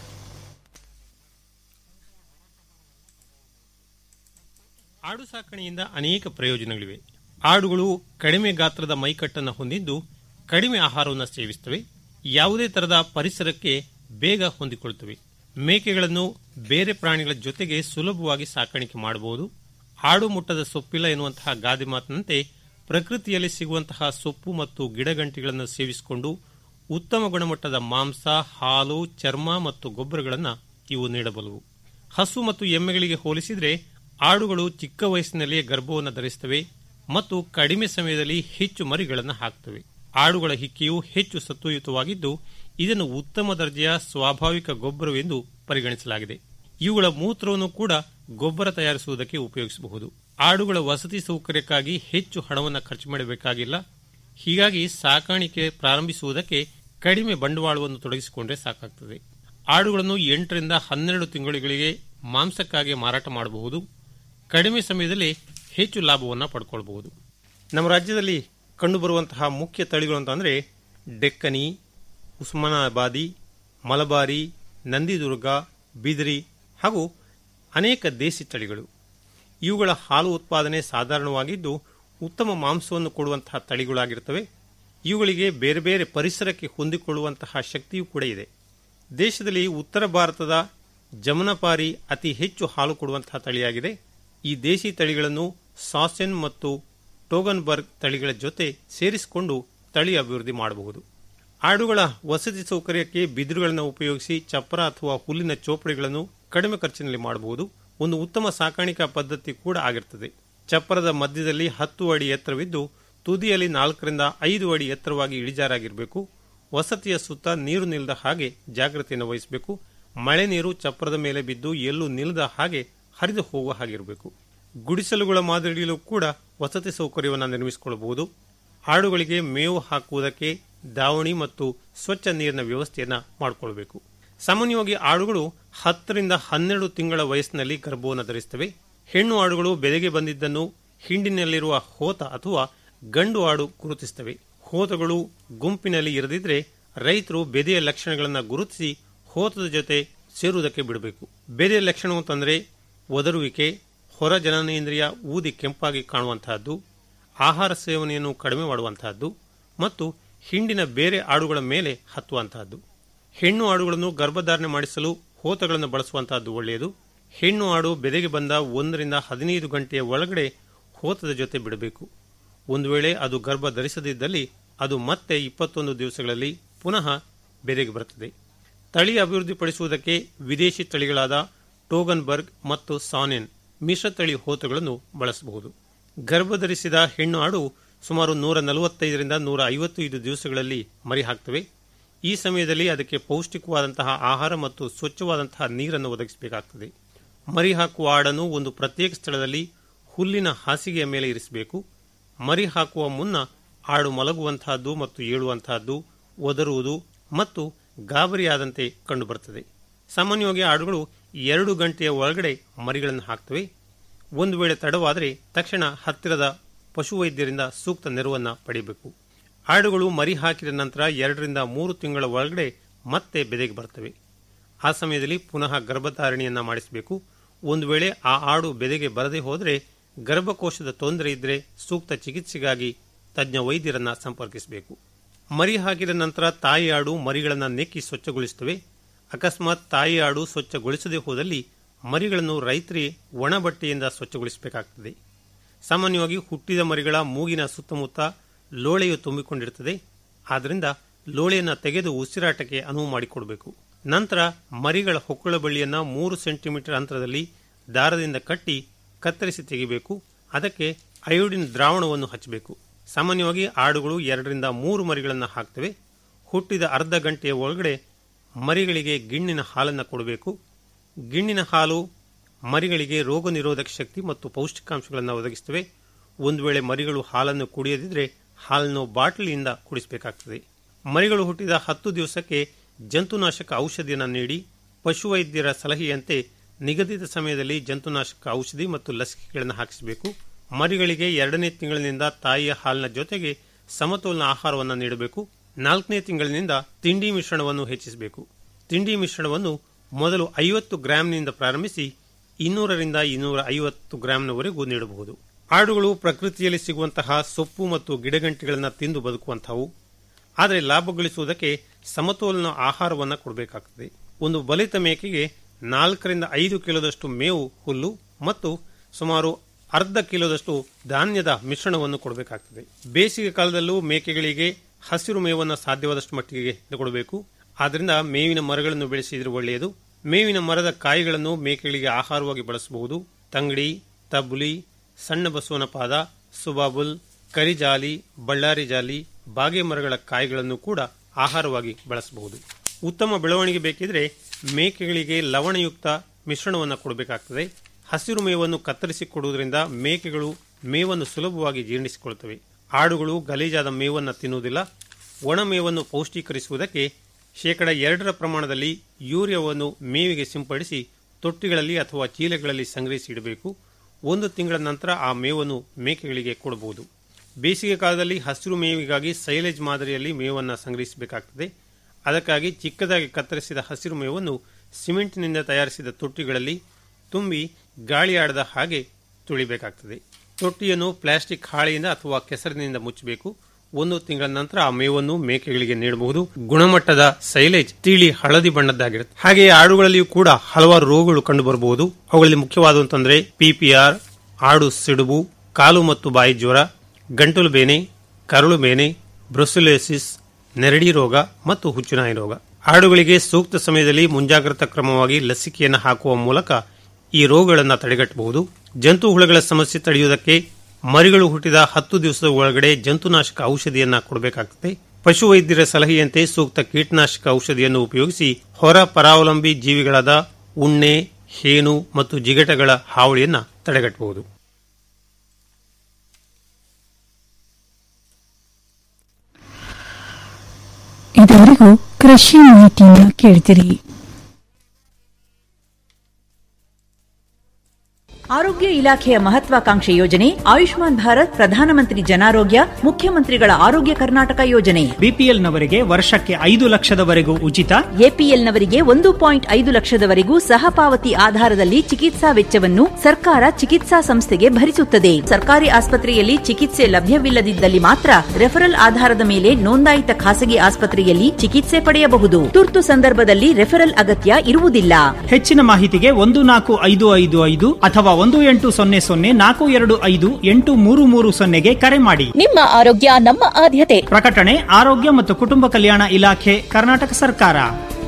ಆಡು ಸಾಕಣೆಯಿಂದ ಅನೇಕ ಪ್ರಯೋಜನಗಳಿವೆ ಆಡುಗಳು ಕಡಿಮೆ ಗಾತ್ರದ ಮೈಕಟ್ಟನ್ನು ಹೊಂದಿದ್ದು ಕಡಿಮೆ ಆಹಾರವನ್ನು ಸೇವಿಸುತ್ತವೆ ಯಾವುದೇ ತರದ ಪರಿಸರಕ್ಕೆ ಬೇಗ ಹೊಂದಿಕೊಳ್ಳುತ್ತವೆ ಮೇಕೆಗಳನ್ನು ಬೇರೆ ಪ್ರಾಣಿಗಳ ಜೊತೆಗೆ ಸುಲಭವಾಗಿ ಸಾಕಾಣಿಕೆ ಮಾಡಬಹುದು ಆಡು ಮುಟ್ಟದ ಸೊಪ್ಪಿಲ್ಲ ಎನ್ನುವಂತಹ ಗಾದೆ ಮಾತಿನಂತೆ ಪ್ರಕೃತಿಯಲ್ಲಿ ಸಿಗುವಂತಹ ಸೊಪ್ಪು ಮತ್ತು ಗಿಡಗಂಟಿಗಳನ್ನು ಸೇವಿಸಿಕೊಂಡು ಉತ್ತಮ ಗುಣಮಟ್ಟದ ಮಾಂಸ ಹಾಲು ಚರ್ಮ ಮತ್ತು ಗೊಬ್ಬರಗಳನ್ನು ಇವು ನೀಡಬಲ್ಲವು ಹಸು ಮತ್ತು ಎಮ್ಮೆಗಳಿಗೆ ಹೋಲಿಸಿದರೆ ಆಡುಗಳು ಚಿಕ್ಕ ವಯಸ್ಸಿನಲ್ಲಿಯೇ ಗರ್ಭವನ್ನು ಧರಿಸುತ್ತವೆ ಮತ್ತು ಕಡಿಮೆ ಸಮಯದಲ್ಲಿ ಹೆಚ್ಚು ಮರಿಗಳನ್ನು ಹಾಕ್ತವೆ ಆಡುಗಳ ಹಿಕ್ಕೆಯು ಹೆಚ್ಚು ಸತ್ವಯುತವಾಗಿದ್ದು ಇದನ್ನು ಉತ್ತಮ ದರ್ಜೆಯ ಸ್ವಾಭಾವಿಕ ಗೊಬ್ಬರವೆಂದು ಪರಿಗಣಿಸಲಾಗಿದೆ ಇವುಗಳ ಮೂತ್ರವನ್ನು ಕೂಡ ಗೊಬ್ಬರ ತಯಾರಿಸುವುದಕ್ಕೆ ಉಪಯೋಗಿಸಬಹುದು ಆಡುಗಳ ವಸತಿ ಸೌಕರ್ಯಕ್ಕಾಗಿ ಹೆಚ್ಚು ಹಣವನ್ನು ಖರ್ಚು ಮಾಡಬೇಕಾಗಿಲ್ಲ ಹೀಗಾಗಿ ಸಾಕಾಣಿಕೆ ಪ್ರಾರಂಭಿಸುವುದಕ್ಕೆ ಕಡಿಮೆ ಬಂಡವಾಳವನ್ನು ತೊಡಗಿಸಿಕೊಂಡ್ರೆ ಸಾಕಾಗ್ತದೆ ಆಡುಗಳನ್ನು ಎಂಟರಿಂದ ಹನ್ನೆರಡು ತಿಂಗಳುಗಳಿಗೆ ಮಾಂಸಕ್ಕಾಗಿ ಮಾರಾಟ ಮಾಡಬಹುದು ಕಡಿಮೆ ಸಮಯದಲ್ಲಿ ಹೆಚ್ಚು ಲಾಭವನ್ನು ಪಡ್ಕೊಳ್ಬಹುದು ನಮ್ಮ ರಾಜ್ಯದಲ್ಲಿ ಕಂಡುಬರುವಂತಹ ಮುಖ್ಯ ತಳಿಗಳು ಅಂತಂದರೆ ಡೆಕ್ಕನಿ ಉಸ್ಮಾನಾಬಾದಿ ಮಲಬಾರಿ ನಂದಿದುರ್ಗ ಬಿದಿರಿ ಹಾಗೂ ಅನೇಕ ದೇಸಿ ತಳಿಗಳು ಇವುಗಳ ಹಾಲು ಉತ್ಪಾದನೆ ಸಾಧಾರಣವಾಗಿದ್ದು ಉತ್ತಮ ಮಾಂಸವನ್ನು ಕೊಡುವಂತಹ ತಳಿಗಳಾಗಿರ್ತವೆ ಇವುಗಳಿಗೆ ಬೇರೆ ಬೇರೆ ಪರಿಸರಕ್ಕೆ ಹೊಂದಿಕೊಳ್ಳುವಂತಹ ಶಕ್ತಿಯೂ ಕೂಡ ಇದೆ ದೇಶದಲ್ಲಿ ಉತ್ತರ ಭಾರತದ ಜಮುನಪಾರಿ ಅತಿ ಹೆಚ್ಚು ಹಾಲು ಕೊಡುವಂತಹ ತಳಿಯಾಗಿದೆ ಈ ದೇಸಿ ತಳಿಗಳನ್ನು ಸಾಸೆನ್ ಮತ್ತು ಟೋಗನ್ಬರ್ಗ್ ತಳಿಗಳ ಜೊತೆ ಸೇರಿಸಿಕೊಂಡು ತಳಿ ಅಭಿವೃದ್ಧಿ ಮಾಡಬಹುದು ಆಡುಗಳ ವಸತಿ ಸೌಕರ್ಯಕ್ಕೆ ಬಿದಿರುಗಳನ್ನು ಉಪಯೋಗಿಸಿ ಚಪ್ಪರ ಅಥವಾ ಹುಲ್ಲಿನ ಚೋಪಡಿಗಳನ್ನು ಕಡಿಮೆ ಖರ್ಚಿನಲ್ಲಿ ಮಾಡಬಹುದು ಒಂದು ಉತ್ತಮ ಸಾಕಾಣಿಕಾ ಪದ್ಧತಿ ಕೂಡ ಆಗಿರ್ತದೆ ಚಪ್ಪರದ ಮಧ್ಯದಲ್ಲಿ ಹತ್ತು ಅಡಿ ಎತ್ತರವಿದ್ದು ತುದಿಯಲ್ಲಿ ನಾಲ್ಕರಿಂದ ಐದು ಅಡಿ ಎತ್ತರವಾಗಿ ಇಳಿಜಾರಾಗಿರಬೇಕು ವಸತಿಯ ಸುತ್ತ ನೀರು ನಿಲ್ಲದ ಹಾಗೆ ಜಾಗ್ರತೆಯನ್ನು ವಹಿಸಬೇಕು ಮಳೆ ನೀರು ಚಪ್ಪರದ ಮೇಲೆ ಬಿದ್ದು ಎಲ್ಲೂ ನಿಲ್ಲದ ಹಾಗೆ ಹರಿದು ಹೋಗುವ ಹಾಗಿರಬೇಕು ಗುಡಿಸಲುಗಳ ಮಾದರಿಯಲ್ಲೂ ಕೂಡ ವಸತಿ ಸೌಕರ್ಯವನ್ನು ನಿರ್ಮಿಸಿಕೊಳ್ಳಬಹುದು ಆಡುಗಳಿಗೆ ಮೇವು ಹಾಕುವುದಕ್ಕೆ ದಾವಣಿ ಮತ್ತು ಸ್ವಚ್ಛ ನೀರಿನ ವ್ಯವಸ್ಥೆಯನ್ನ ಮಾಡಿಕೊಳ್ಬೇಕು ಸಾಮಾನ್ಯವಾಗಿ ಆಡುಗಳು ಹತ್ತರಿಂದ ಹನ್ನೆರಡು ತಿಂಗಳ ವಯಸ್ಸಿನಲ್ಲಿ ಗರ್ಭವನ್ನು ಧರಿಸುತ್ತವೆ ಹೆಣ್ಣು ಆಡುಗಳು ಬೆಲೆಗೆ ಬಂದಿದ್ದನ್ನು ಹಿಂಡಿನಲ್ಲಿರುವ ಹೋತ ಅಥವಾ ಗಂಡು ಆಡು ಗುರುತಿಸುತ್ತವೆ ಹೋತಗಳು ಗುಂಪಿನಲ್ಲಿ ಇರದಿದ್ರೆ ರೈತರು ಬೆದೆಯ ಲಕ್ಷಣಗಳನ್ನು ಗುರುತಿಸಿ ಹೋತದ ಜೊತೆ ಸೇರುವುದಕ್ಕೆ ಬಿಡಬೇಕು ಬೆದೆಯ ಲಕ್ಷಣ ಅಂತಂದ್ರೆ ಒದರುವಿಕೆ ಹೊರ ಜನನೇಂದ್ರಿಯ ಊದಿ ಕೆಂಪಾಗಿ ಕಾಣುವಂತಹದ್ದು ಆಹಾರ ಸೇವನೆಯನ್ನು ಕಡಿಮೆ ಮಾಡುವಂತಹದ್ದು ಮತ್ತು ಹಿಂಡಿನ ಬೇರೆ ಆಡುಗಳ ಮೇಲೆ ಹತ್ತುವಂತಹದ್ದು ಹೆಣ್ಣು ಆಡುಗಳನ್ನು ಗರ್ಭಧಾರಣೆ ಮಾಡಿಸಲು ಹೋತಗಳನ್ನು ಬಳಸುವಂತಹದ್ದು ಒಳ್ಳೆಯದು ಹೆಣ್ಣು ಆಡು ಬೆದೆಗೆ ಬಂದ ಒಂದರಿಂದ ಹದಿನೈದು ಗಂಟೆಯ ಒಳಗಡೆ ಹೋತದ ಜೊತೆ ಬಿಡಬೇಕು ಒಂದು ವೇಳೆ ಅದು ಗರ್ಭ ಧರಿಸದಿದ್ದಲ್ಲಿ ಅದು ಮತ್ತೆ ಇಪ್ಪತ್ತೊಂದು ದಿವಸಗಳಲ್ಲಿ ಪುನಃ ಬೆದೆಗೆ ಬರುತ್ತದೆ ತಳಿ ಅಭಿವೃದ್ಧಿಪಡಿಸುವುದಕ್ಕೆ ವಿದೇಶಿ ತಳಿಗಳಾದ ಟೋಗನ್ಬರ್ಗ್ ಮತ್ತು ಸಾನೆನ್ ಮಿಶ್ರತಳಿ ಹೋತಗಳನ್ನು ಬಳಸಬಹುದು ಗರ್ಭಧರಿಸಿದ ಹೆಣ್ಣು ಆಡು ಸುಮಾರು ನೂರ ನಲವತ್ತೈದರಿಂದ ನೂರ ಐವತ್ತೈದು ದಿವಸಗಳಲ್ಲಿ ಮರಿ ಹಾಕ್ತವೆ ಈ ಸಮಯದಲ್ಲಿ ಅದಕ್ಕೆ ಪೌಷ್ಟಿಕವಾದಂತಹ ಆಹಾರ ಮತ್ತು ಸ್ವಚ್ಛವಾದಂತಹ ನೀರನ್ನು ಒದಗಿಸಬೇಕಾಗ್ತದೆ ಮರಿ ಹಾಕುವ ಆಡನ್ನು ಒಂದು ಪ್ರತ್ಯೇಕ ಸ್ಥಳದಲ್ಲಿ ಹುಲ್ಲಿನ ಹಾಸಿಗೆಯ ಮೇಲೆ ಇರಿಸಬೇಕು ಮರಿ ಹಾಕುವ ಮುನ್ನ ಆಡು ಮಲಗುವಂತಹದ್ದು ಮತ್ತು ಏಳುವಂತಹದ್ದು ಒದರುವುದು ಮತ್ತು ಗಾಬರಿಯಾದಂತೆ ಕಂಡುಬರುತ್ತದೆ ಸಾಮಾನ್ಯವಾಗಿ ಆಡುಗಳು ಎರಡು ಗಂಟೆಯ ಒಳಗಡೆ ಮರಿಗಳನ್ನು ಹಾಕ್ತವೆ ಒಂದು ವೇಳೆ ತಡವಾದರೆ ತಕ್ಷಣ ಹತ್ತಿರದ ಪಶುವೈದ್ಯರಿಂದ ಸೂಕ್ತ ನೆರವನ್ನು ಪಡೆಯಬೇಕು ಆಡುಗಳು ಮರಿ ಹಾಕಿದ ನಂತರ ಎರಡರಿಂದ ಮೂರು ತಿಂಗಳ ಒಳಗಡೆ ಮತ್ತೆ ಬೆದೆಗೆ ಬರ್ತವೆ ಆ ಸಮಯದಲ್ಲಿ ಪುನಃ ಗರ್ಭಧಾರಣೆಯನ್ನ ಮಾಡಿಸಬೇಕು ಒಂದು ವೇಳೆ ಆ ಆಡು ಬೆದೆಗೆ ಬರದೇ ಹೋದರೆ ಗರ್ಭಕೋಶದ ತೊಂದರೆ ಇದ್ದರೆ ಸೂಕ್ತ ಚಿಕಿತ್ಸೆಗಾಗಿ ತಜ್ಞ ವೈದ್ಯರನ್ನ ಸಂಪರ್ಕಿಸಬೇಕು ಮರಿ ಹಾಕಿದ ನಂತರ ತಾಯಿ ಆಡು ಮರಿಗಳನ್ನು ನೆಕ್ಕಿ ಸ್ವಚ್ಛಗೊಳಿಸುತ್ತವೆ ಅಕಸ್ಮಾತ್ ತಾಯಿ ಆಡು ಸ್ವಚ್ಛಗೊಳಿಸದೇ ಹೋದಲ್ಲಿ ಮರಿಗಳನ್ನು ರೈತರೇ ಒಣ ಬಟ್ಟೆಯಿಂದ ಸ್ವಚ್ಛಗೊಳಿಸಬೇಕಾಗ್ತದೆ ಸಾಮಾನ್ಯವಾಗಿ ಹುಟ್ಟಿದ ಮರಿಗಳ ಮೂಗಿನ ಸುತ್ತಮುತ್ತ ಲೋಳೆಯು ತುಂಬಿಕೊಂಡಿರುತ್ತದೆ ಆದ್ದರಿಂದ ಲೋಳೆಯನ್ನು ತೆಗೆದು ಉಸಿರಾಟಕ್ಕೆ ಅನುವು ಮಾಡಿಕೊಡಬೇಕು ನಂತರ ಮರಿಗಳ ಹೊಕ್ಕಳ ಬಳ್ಳಿಯನ್ನು ಮೂರು ಸೆಂಟಿಮೀಟರ್ ಅಂತರದಲ್ಲಿ ದಾರದಿಂದ ಕಟ್ಟಿ ಕತ್ತರಿಸಿ ತೆಗಿಬೇಕು ಅದಕ್ಕೆ ಅಯೋಡಿನ್ ದ್ರಾವಣವನ್ನು ಹಚ್ಚಬೇಕು ಸಾಮಾನ್ಯವಾಗಿ ಆಡುಗಳು ಎರಡರಿಂದ ಮೂರು ಮರಿಗಳನ್ನು ಹಾಕ್ತವೆ ಹುಟ್ಟಿದ ಅರ್ಧ ಗಂಟೆಯ ಒಳಗಡೆ ಮರಿಗಳಿಗೆ ಗಿಣ್ಣಿನ ಹಾಲನ್ನು ಕೊಡಬೇಕು ಗಿಣ್ಣಿನ ಹಾಲು ಮರಿಗಳಿಗೆ ರೋಗ ನಿರೋಧಕ ಶಕ್ತಿ ಮತ್ತು ಪೌಷ್ಟಿಕಾಂಶಗಳನ್ನು ಒದಗಿಸುತ್ತವೆ ಒಂದು ವೇಳೆ ಮರಿಗಳು ಹಾಲನ್ನು ಕುಡಿಯದಿದ್ರೆ ಹಾಲನ್ನು ಬಾಟಲಿಯಿಂದ ಕುಡಿಸಬೇಕಾಗ್ತದೆ ಮರಿಗಳು ಹುಟ್ಟಿದ ಹತ್ತು ದಿವಸಕ್ಕೆ ಜಂತುನಾಶಕ ಔಷಧಿಯನ್ನು ನೀಡಿ ಪಶುವೈದ್ಯರ ಸಲಹೆಯಂತೆ ನಿಗದಿತ ಸಮಯದಲ್ಲಿ ಜಂತುನಾಶಕ ಔಷಧಿ ಮತ್ತು ಲಸಿಕೆಗಳನ್ನು ಹಾಕಿಸಬೇಕು ಮರಿಗಳಿಗೆ ಎರಡನೇ ತಿಂಗಳಿನಿಂದ ತಾಯಿಯ ಹಾಲಿನ ಜೊತೆಗೆ ಸಮತೋಲನ ಆಹಾರವನ್ನು ನೀಡಬೇಕು ನಾಲ್ಕನೇ ತಿಂಗಳಿನಿಂದ ತಿಂಡಿ ಮಿಶ್ರಣವನ್ನು ಹೆಚ್ಚಿಸಬೇಕು ತಿಂಡಿ ಮಿಶ್ರಣವನ್ನು ಮೊದಲು ಐವತ್ತು ಗ್ರಾಂನಿಂದ ಪ್ರಾರಂಭಿಸಿ ಇನ್ನೂರರಿಂದ ಇನ್ನೂರ ಐವತ್ತು ಗ್ರಾಂನವರೆಗೂ ನೀಡಬಹುದು ಆಡುಗಳು ಪ್ರಕೃತಿಯಲ್ಲಿ ಸಿಗುವಂತಹ ಸೊಪ್ಪು ಮತ್ತು ಗಿಡಗಂಟಿಗಳನ್ನು ತಿಂದು ಬದುಕುವಂತಹವು ಆದರೆ ಲಾಭ ಗಳಿಸುವುದಕ್ಕೆ ಸಮತೋಲನ ಆಹಾರವನ್ನು ಕೊಡಬೇಕಾಗುತ್ತದೆ ಒಂದು ಬಲಿತ ಮೇಕೆಗೆ ನಾಲ್ಕರಿಂದ ಐದು ಕಿಲೋದಷ್ಟು ಮೇವು ಹುಲ್ಲು ಮತ್ತು ಸುಮಾರು ಅರ್ಧ ಕಿಲೋದಷ್ಟು ಧಾನ್ಯದ ಮಿಶ್ರಣವನ್ನು ಕೊಡಬೇಕಾಗ್ತದೆ ಬೇಸಿಗೆ ಕಾಲದಲ್ಲೂ ಮೇಕೆಗಳಿಗೆ ಹಸಿರು ಮೇವನ್ನು ಸಾಧ್ಯವಾದಷ್ಟು ಮಟ್ಟಿಗೆ ಕೊಡಬೇಕು ಆದ್ದರಿಂದ ಮೇವಿನ ಮರಗಳನ್ನು ಬೆಳೆಸಿದ್ರೆ ಒಳ್ಳೆಯದು ಮೇವಿನ ಮರದ ಕಾಯಿಗಳನ್ನು ಮೇಕೆಗಳಿಗೆ ಆಹಾರವಾಗಿ ಬಳಸಬಹುದು ತಂಗಡಿ ತಬ್ಬುಲಿ ಸಣ್ಣ ಬಸವನ ಪಾದ ಸುಬಾಬುಲ್ ಕರಿಜಾಲಿ ಬಳ್ಳಾರಿ ಜಾಲಿ ಬಾಗೆ ಮರಗಳ ಕಾಯಿಗಳನ್ನು ಕೂಡ ಆಹಾರವಾಗಿ ಬಳಸಬಹುದು ಉತ್ತಮ ಬೆಳವಣಿಗೆ ಬೇಕಿದ್ರೆ ಮೇಕೆಗಳಿಗೆ ಲವಣಯುಕ್ತ ಮಿಶ್ರಣವನ್ನು ಕೊಡಬೇಕಾಗ್ತದೆ ಹಸಿರು ಮೇವನ್ನು ಕತ್ತರಿಸಿ ಕೊಡುವುದರಿಂದ ಮೇಕೆಗಳು ಮೇವನ್ನು ಸುಲಭವಾಗಿ ಜೀರ್ಣಿಸಿಕೊಳ್ಳುತ್ತವೆ ಆಡುಗಳು ಗಲೀಜಾದ ಮೇವನ್ನು ತಿನ್ನುವುದಿಲ್ಲ ಒಣ ಮೇವನ್ನು ಪೌಷ್ಟೀಕರಿಸುವುದಕ್ಕೆ ಶೇಕಡ ಎರಡರ ಪ್ರಮಾಣದಲ್ಲಿ ಯೂರಿಯಾವನ್ನು ಮೇವಿಗೆ ಸಿಂಪಡಿಸಿ ತೊಟ್ಟಿಗಳಲ್ಲಿ ಅಥವಾ ಚೀಲಗಳಲ್ಲಿ ಸಂಗ್ರಹಿಸಿ ಇಡಬೇಕು ಒಂದು ತಿಂಗಳ ನಂತರ ಆ ಮೇವನ್ನು ಮೇಕೆಗಳಿಗೆ ಕೊಡಬಹುದು ಬೇಸಿಗೆ ಕಾಲದಲ್ಲಿ ಹಸಿರು ಮೇವಿಗಾಗಿ ಸೈಲೇಜ್ ಮಾದರಿಯಲ್ಲಿ ಮೇವನ್ನು ಸಂಗ್ರಹಿಸಬೇಕಾಗ್ತದೆ ಅದಕ್ಕಾಗಿ ಚಿಕ್ಕದಾಗಿ ಕತ್ತರಿಸಿದ ಹಸಿರು ಮೇವನ್ನು ಸಿಮೆಂಟ್ನಿಂದ ತಯಾರಿಸಿದ ತೊಟ್ಟಿಗಳಲ್ಲಿ ತುಂಬಿ ಗಾಳಿಯಾಡದ ಹಾಗೆ ತುಳಿಬೇಕಾಗ್ತದೆ ತೊಟ್ಟಿಯನ್ನು ಪ್ಲಾಸ್ಟಿಕ್ ಹಾಳೆಯಿಂದ ಅಥವಾ ಕೆಸರಿನಿಂದ ಮುಚ್ಚಬೇಕು ಒಂದು ತಿಂಗಳ ನಂತರ ಆ ಮೇವನ್ನು ಮೇಕೆಗಳಿಗೆ ನೀಡಬಹುದು ಗುಣಮಟ್ಟದ ಸೈಲೇಜ್ ತಿಳಿ ಹಳದಿ ಬಣ್ಣದ್ದಾಗಿರುತ್ತೆ ಹಾಗೆಯೇ ಆಡುಗಳಲ್ಲಿಯೂ ಕೂಡ ಹಲವಾರು ರೋಗಗಳು ಕಂಡುಬರಬಹುದು ಅವುಗಳಲ್ಲಿ ಮುಖ್ಯವಾದಂತಂದ್ರೆ ಪಿಪಿಆರ್ ಆಡು ಸಿಡುಬು ಕಾಲು ಮತ್ತು ಬಾಯಿ ಜ್ವರ ಗಂಟಲು ಬೇನೆ ಕರಳು ಬೇನೆ ಬ್ರೊಸುಲೋಸಿಸ್ ನೆರಡಿ ರೋಗ ಮತ್ತು ಹುಚ್ಚುನಾಯಿ ರೋಗ ಆಡುಗಳಿಗೆ ಸೂಕ್ತ ಸಮಯದಲ್ಲಿ ಮುಂಜಾಗ್ರತಾ ಕ್ರಮವಾಗಿ ಲಸಿಕೆಯನ್ನು ಹಾಕುವ ಮೂಲಕ ಈ ರೋಗಗಳನ್ನು ತಡೆಗಟ್ಟಬಹುದು ಜಂತು ಹುಳಗಳ ಸಮಸ್ಯೆ ತಡೆಯುವುದಕ್ಕೆ ಮರಿಗಳು ಹುಟ್ಟಿದ ಹತ್ತು ದಿವಸದ ಒಳಗಡೆ ಜಂತುನಾಶಕ ಔಷಧಿಯನ್ನ ಕೊಡಬೇಕಾಗುತ್ತದೆ ಪಶುವೈದ್ಯರ ಸಲಹೆಯಂತೆ ಸೂಕ್ತ ಕೀಟನಾಶಕ ಔಷಧಿಯನ್ನು ಉಪಯೋಗಿಸಿ ಹೊರ ಪರಾವಲಂಬಿ ಜೀವಿಗಳಾದ ಉಣ್ಣೆ ಹೇನು ಮತ್ತು ಜಿಗಟಗಳ ಹಾವಳಿಯನ್ನ ತಡೆಗಟ್ಟಬಹುದು ಇದುವರೆಗೂ ಕೃಷಿ ಮಾಹಿತಿಯನ್ನು ಕೇಳಿದಿರಿ ಆರೋಗ್ಯ ಇಲಾಖೆಯ ಮಹತ್ವಾಕಾಂಕ್ಷೆ ಯೋಜನೆ ಆಯುಷ್ಮಾನ್ ಭಾರತ್ ಪ್ರಧಾನಮಂತ್ರಿ ಜನಾರೋಗ್ಯ ಮುಖ್ಯಮಂತ್ರಿಗಳ ಆರೋಗ್ಯ ಕರ್ನಾಟಕ ಯೋಜನೆ ಬಿಪಿಎಲ್ನವರಿಗೆ ವರ್ಷಕ್ಕೆ ಐದು ಲಕ್ಷದವರೆಗೂ ಉಚಿತ ಎಪಿಎಲ್ನವರಿಗೆ ಒಂದು ಪಾಯಿಂಟ್ ಐದು ಲಕ್ಷದವರೆಗೂ ಸಹಪಾವತಿ ಆಧಾರದಲ್ಲಿ ಚಿಕಿತ್ಸಾ ವೆಚ್ಚವನ್ನು ಸರ್ಕಾರ ಚಿಕಿತ್ಸಾ ಸಂಸ್ಥೆಗೆ ಭರಿಸುತ್ತದೆ ಸರ್ಕಾರಿ ಆಸ್ಪತ್ರೆಯಲ್ಲಿ ಚಿಕಿತ್ಸೆ ಲಭ್ಯವಿಲ್ಲದಿದ್ದಲ್ಲಿ ಮಾತ್ರ ರೆಫರಲ್ ಆಧಾರದ ಮೇಲೆ ನೋಂದಾಯಿತ ಖಾಸಗಿ ಆಸ್ಪತ್ರೆಯಲ್ಲಿ ಚಿಕಿತ್ಸೆ ಪಡೆಯಬಹುದು ತುರ್ತು ಸಂದರ್ಭದಲ್ಲಿ ರೆಫರಲ್ ಅಗತ್ಯ ಇರುವುದಿಲ್ಲ ಹೆಚ್ಚಿನ ಮಾಹಿತಿಗೆ ಒಂದು ನಾಲ್ಕು ಐದು ಐದು ಐದು ಅಥವಾ ಒಂದು ಎಂಟು ಸೊನ್ನೆ ಸೊನ್ನೆ ನಾಲ್ಕು ಎರಡು ಐದು ಎಂಟು ಮೂರು ಮೂರು ಸೊನ್ನೆಗೆ ಕರೆ ಮಾಡಿ ನಿಮ್ಮ ಆರೋಗ್ಯ ನಮ್ಮ ಆದ್ಯತೆ ಪ್ರಕಟಣೆ ಆರೋಗ್ಯ ಮತ್ತು ಕುಟುಂಬ ಕಲ್ಯಾಣ ಇಲಾಖೆ ಕರ್ನಾಟಕ ಸರ್ಕಾರ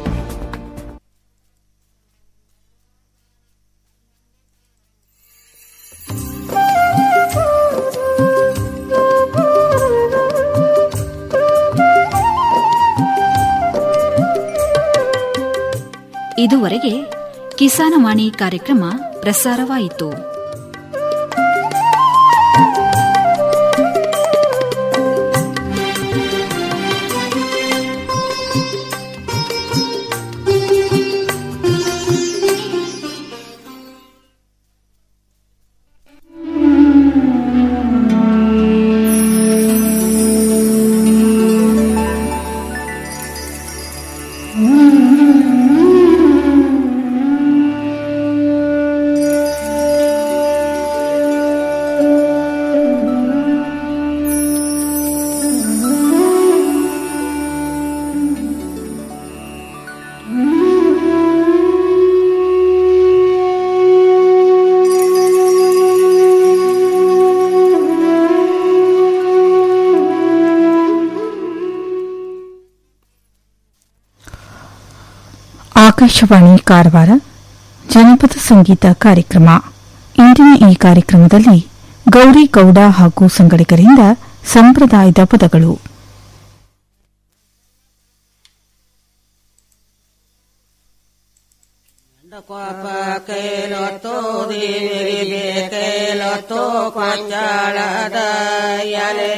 ಇದುವರೆಗೆ ಕಿಸಾನವಾಣಿ ಕಾರ್ಯಕ್ರಮ ಪ್ರಸಾರವಾಯಿತು ಆಕಾಶವಾಣಿ ಕಾರವಾರ ಜನಪದ ಸಂಗೀತ ಕಾರ್ಯಕ್ರಮ ಇಂದಿನ ಈ ಕಾರ್ಯಕ್ರಮದಲ್ಲಿ ಗೌರಿ ಗೌಡ ಹಾಗೂ ಸಂಗಡಿಗರಿಂದ ಸಂಪ್ರದಾಯದ ಪದಗಳು ಕೈಲೊತ್ತು ದಿವಿಗೆ ಕೈಲೊತ್ತು ಕೊಂಜಾಳದ ಎಲೆ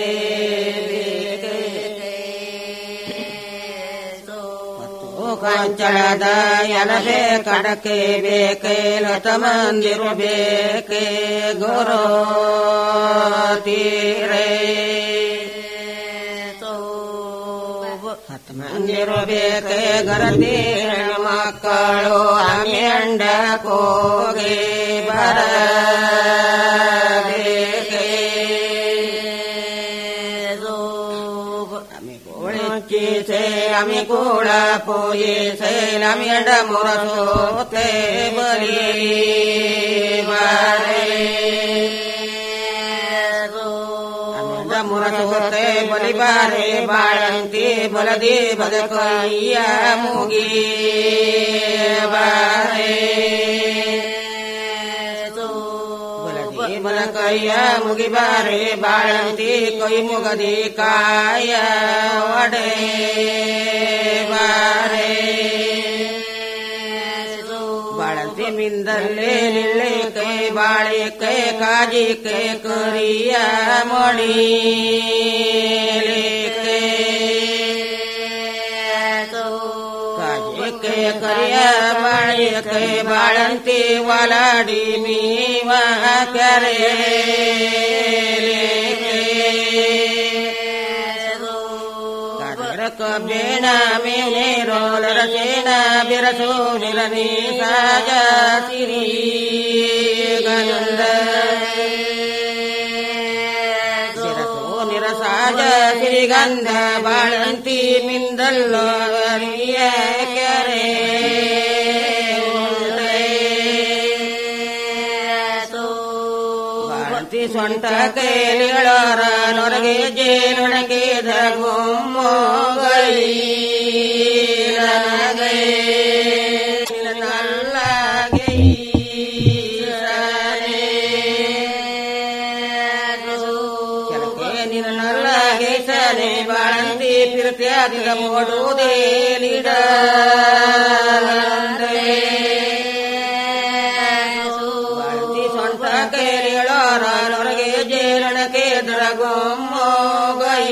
ಕೊಂಚಳದ ಎಲಬೆ ಕಡಕೆ ಬೇಕೆ ಲತ ಮಂದಿರು ಬೇಕೆ ಗುರು ತೀರೇ ಮಂದಿರು ಬೇಕೆ ಗರತಿ ಮಕ್ಕಳು ಅಮ್ಯಂಡ ಕೋಗೆ ಬರ से आम्ही गोळा पोये सैल आम्ही अड मोरसोते बली बारे ಮುರಸೋತೆ ಬಲಿಬಾರೆ ಬಾಳಂತಿ ಬಲದಿ ಬದಕಯ್ಯ ಮುಗಿ ಬಾರೆ ಬಲದಿ ಬಲ ಕೈಯ ಮುಗಿಬಾರೆ ಬಾಳಂತಿ ಕೈ ಮುಗದಿ ಕಾಯ ಒಡೆ ಬಾರೆ ಬಾಳಂತಿ ಮಿಂದಲ್ಲೇ ನಿಳ್ಳೆ ಕೈ ಬಾಳೆ ಕೈ ಕಾಜಿ ಕೈ ಕರಿಯ ಮಡಿ ಕಾಜಿ ಕೈ ಕರಿಯ ಬಾಳೆ ಕೈ ಬಾಳಂತಿ ಒಲಾಡಿ ಮೀವ ಕೆರೆ ಬೇಣ ಮೇನೆ ರೋಲರ ಸೇನ ಬಿರಸು ನಿಲನಿ ಸಾಜ ಸಿರಿ ಗಂಧ ಬಿರಸು ನಿರಸಾಜ ಸಿರಿಗಂಧ ಬಾಳಂತಿ ಮಿಂದಲ್ಲೋ ಅರಿಯ ಕೆರೆ ಬಾಳಂತಿ ಸೊಂಟ ಕೈಲಿಗಳರ ನೊರಗೆ ಜೇನೊಳಗೆ ಧಗುಮ್ಮೋಗೈ ಬಾಳಂತಿ ಪಿರತ್ಯಾದಿದ ಮೋಡುವುದೇ ನಿಡ ಬಾಳಂತಿ ಸೊಂಟ ಕೈಲಿಗಳರ ನೊರಗೆ ಜೇನೊಳಗೆ ಧಗುಮ್ಮೋಗೈ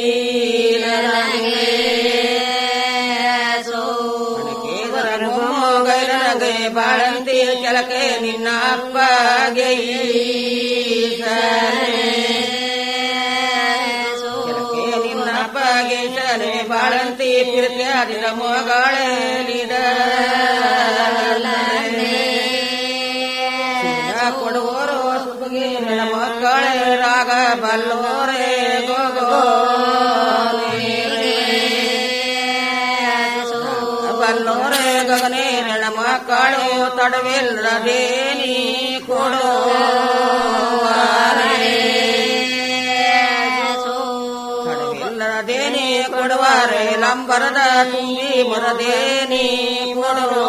ಗೈಲನಗೆ ಬಾಳಂತಿ ಚಲಕೆ ನಿನ್ನ ಅಪ್ಪಗೆ ಚಲಕೆ ನಿನ್ನ ಅಪ್ಪಗೆ ಚಲೆ ಬಾಳಂತಿ ಪಿರ್ತ್ಯಾದಿನ ಮೊಗಳಲಿದ ಕೊಡುವವರು ಸುಖಗೆ ನನ್ನ ಮಕ್ಕಳೇ ರಾಗ ಬಲ್ಲೋರೆ gogo ಬಲ್ಲೋರೆ ಗಗನೆ ನನ್ನ ಮಕ್ಕಳು ತಡವಿಲ್ಲದೇನಿ ಕೊಡೋ ತಡವಿಲ್ಲದೇನಿ ಕೊಡುವಾರೆ ಲಂಬರದ ತುಂಬಿ ಮರದೇನಿ ಕೊಡೋ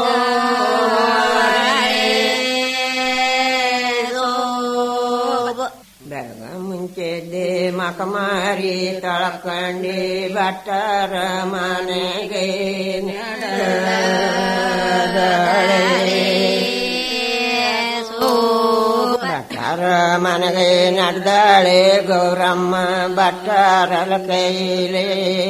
ಬೆಳಗ ಮುಂಚೆದ್ದೆ ಮಕಮಾರಿ ತಳಕಂಡಿ ಭಟ್ಟರ ಮನೆಗೆ ಭಟ್ಟರ ಮನೆಗೆ ನಡೆದಾಳೆ ಗೌರಮ್ಮ ಭಟ್ಟರಲ ಕೈಲೇ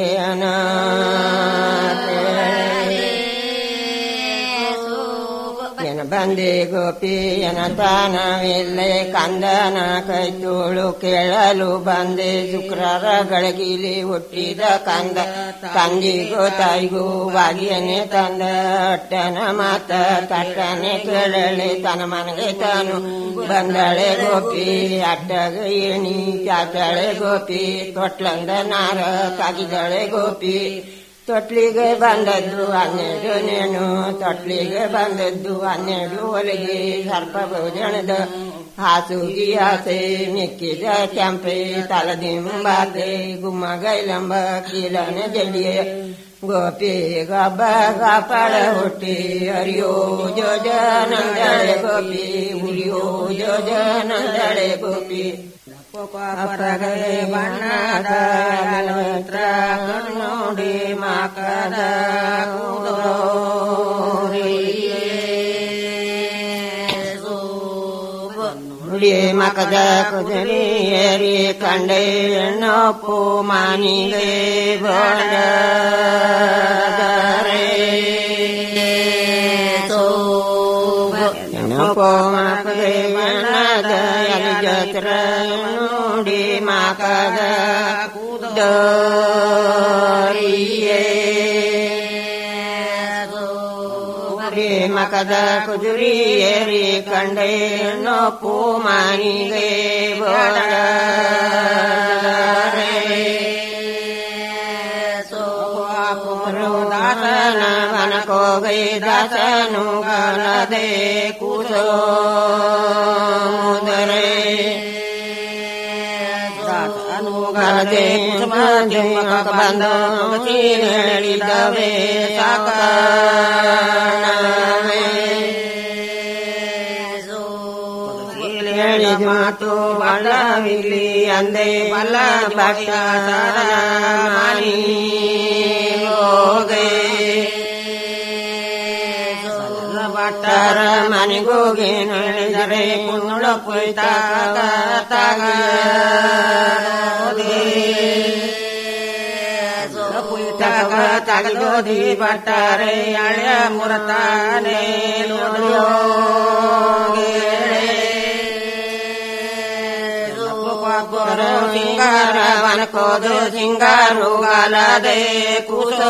ಎನ ಬಂದೆ ಗೋಪಿ ಎನ ತಾನವಿಲ್ಲೆ ಕಂದನ ಕೈ ತೋಳು ಕೇಳಲು ಬಂದೆ ಶುಕ್ರರ ಗಳಗಿಲಿ ಹುಟ್ಟಿದ ಕಂದ ತಂದಿಗೂ ತಾಯಿಗೂ ಬಾಗಿಯನೆ ತಂದ ಅಟ್ಟನ ಮಾತ ತಟ್ಟನೆ ಕೇಳಲೆ ತನ ಮನೆಗೆ ತಾನು ಬಂದಳೆ ಗೋಪಿ ಅಟ್ಟಗ ಏಣಿ ಚಾಚಳೆ ಗೋಪಿ ತೊಟ್ಲಂದ ನಾರ ಕಾಗಿದಳೆ ಗೋಪಿ ತೊಟ್ಲಿಗೆ ಬಂದದ್ದು ಹನ್ನೆರಡು ನೇಣು ತೊಟ್ಲಿಗೆ ಬಂದದ್ದು ಹನ್ನೆರಡು ಒಳಗೆ ಸರ್ಪ ಭೋಜನದ ಹಾಸುಗಿ ಆಸೆ ಮಿಕ್ಕಿದ ಕೆಂಪೆ ತಲದಿಂಬಾತೆ ಗುಮ್ಮ ಗೈಲಂಬ ಕೀಲನ ಜಡಿಯ ಗೋಪಿ ಗಬ್ಬ ಗಾಪಳ ಹುಟ್ಟಿ ಹರಿಯೋ ಜೋಜನಂದಳೆ ಗೋಪಿ ಉರಿಯೋ ಜೋಜನಂದಳೆ ಗೋಪಿ ಅಪ್ಪಗೆ ಬಣ್ಣದ ಮಂತ್ರ ನೋಡಿ ಮಾಕದ ನುಡಿ ಮಕದ ಕುದುರೆಯರಿ ಕಂಡೆ ನೊಪ್ಪು ಮಾನಿಗೆ ಬಂದರೆ ನೊಪ್ಪು ಮಕದೆ ಬಣ್ಣದ ಎಲಿ ಜತ್ರ ನೋಡಿ ಮಾಕದ ಕುದುರೆ ಮಕದ ಕುದುರೆಯರಿ ಕಂಡೆ ನೊಪ್ಪು ಮಾನಿಗೆ ದಾಸನ ವನಕೋಗೈ ದಾಸನು ಗಲದೆ ಕೂಸೋ ಮುದರೆ ಗಲದೆ ಬಂದ ಹೇಳಿದವೆ ಸಾಕಣವೇ ಹೇಳಿ ಮಾತು ಬಲ್ಲವಿಲ್ಲಿ ಅಂದೆ ಬಲ್ಲ ಭಕ್ತ ಮಾನಿ ಹೋಗೆ ಭಟ್ಟರ ಮನೆಗೋಗಿ ನಡೆದರೆ ಕುಂಗಳ ಪುಯ್ತಾಗ ತಾಗ ಪುಯ್ತಾಗ ತಗದೋದಿ ಭಟ್ಟರೆ ಹಳೆಯ ಮುರತಾನೆ ಸಿಂಗಾರ ವನಕೋದು ಸಿಂಗಾರು ಗಾಲದೆ ಕೂಸೋ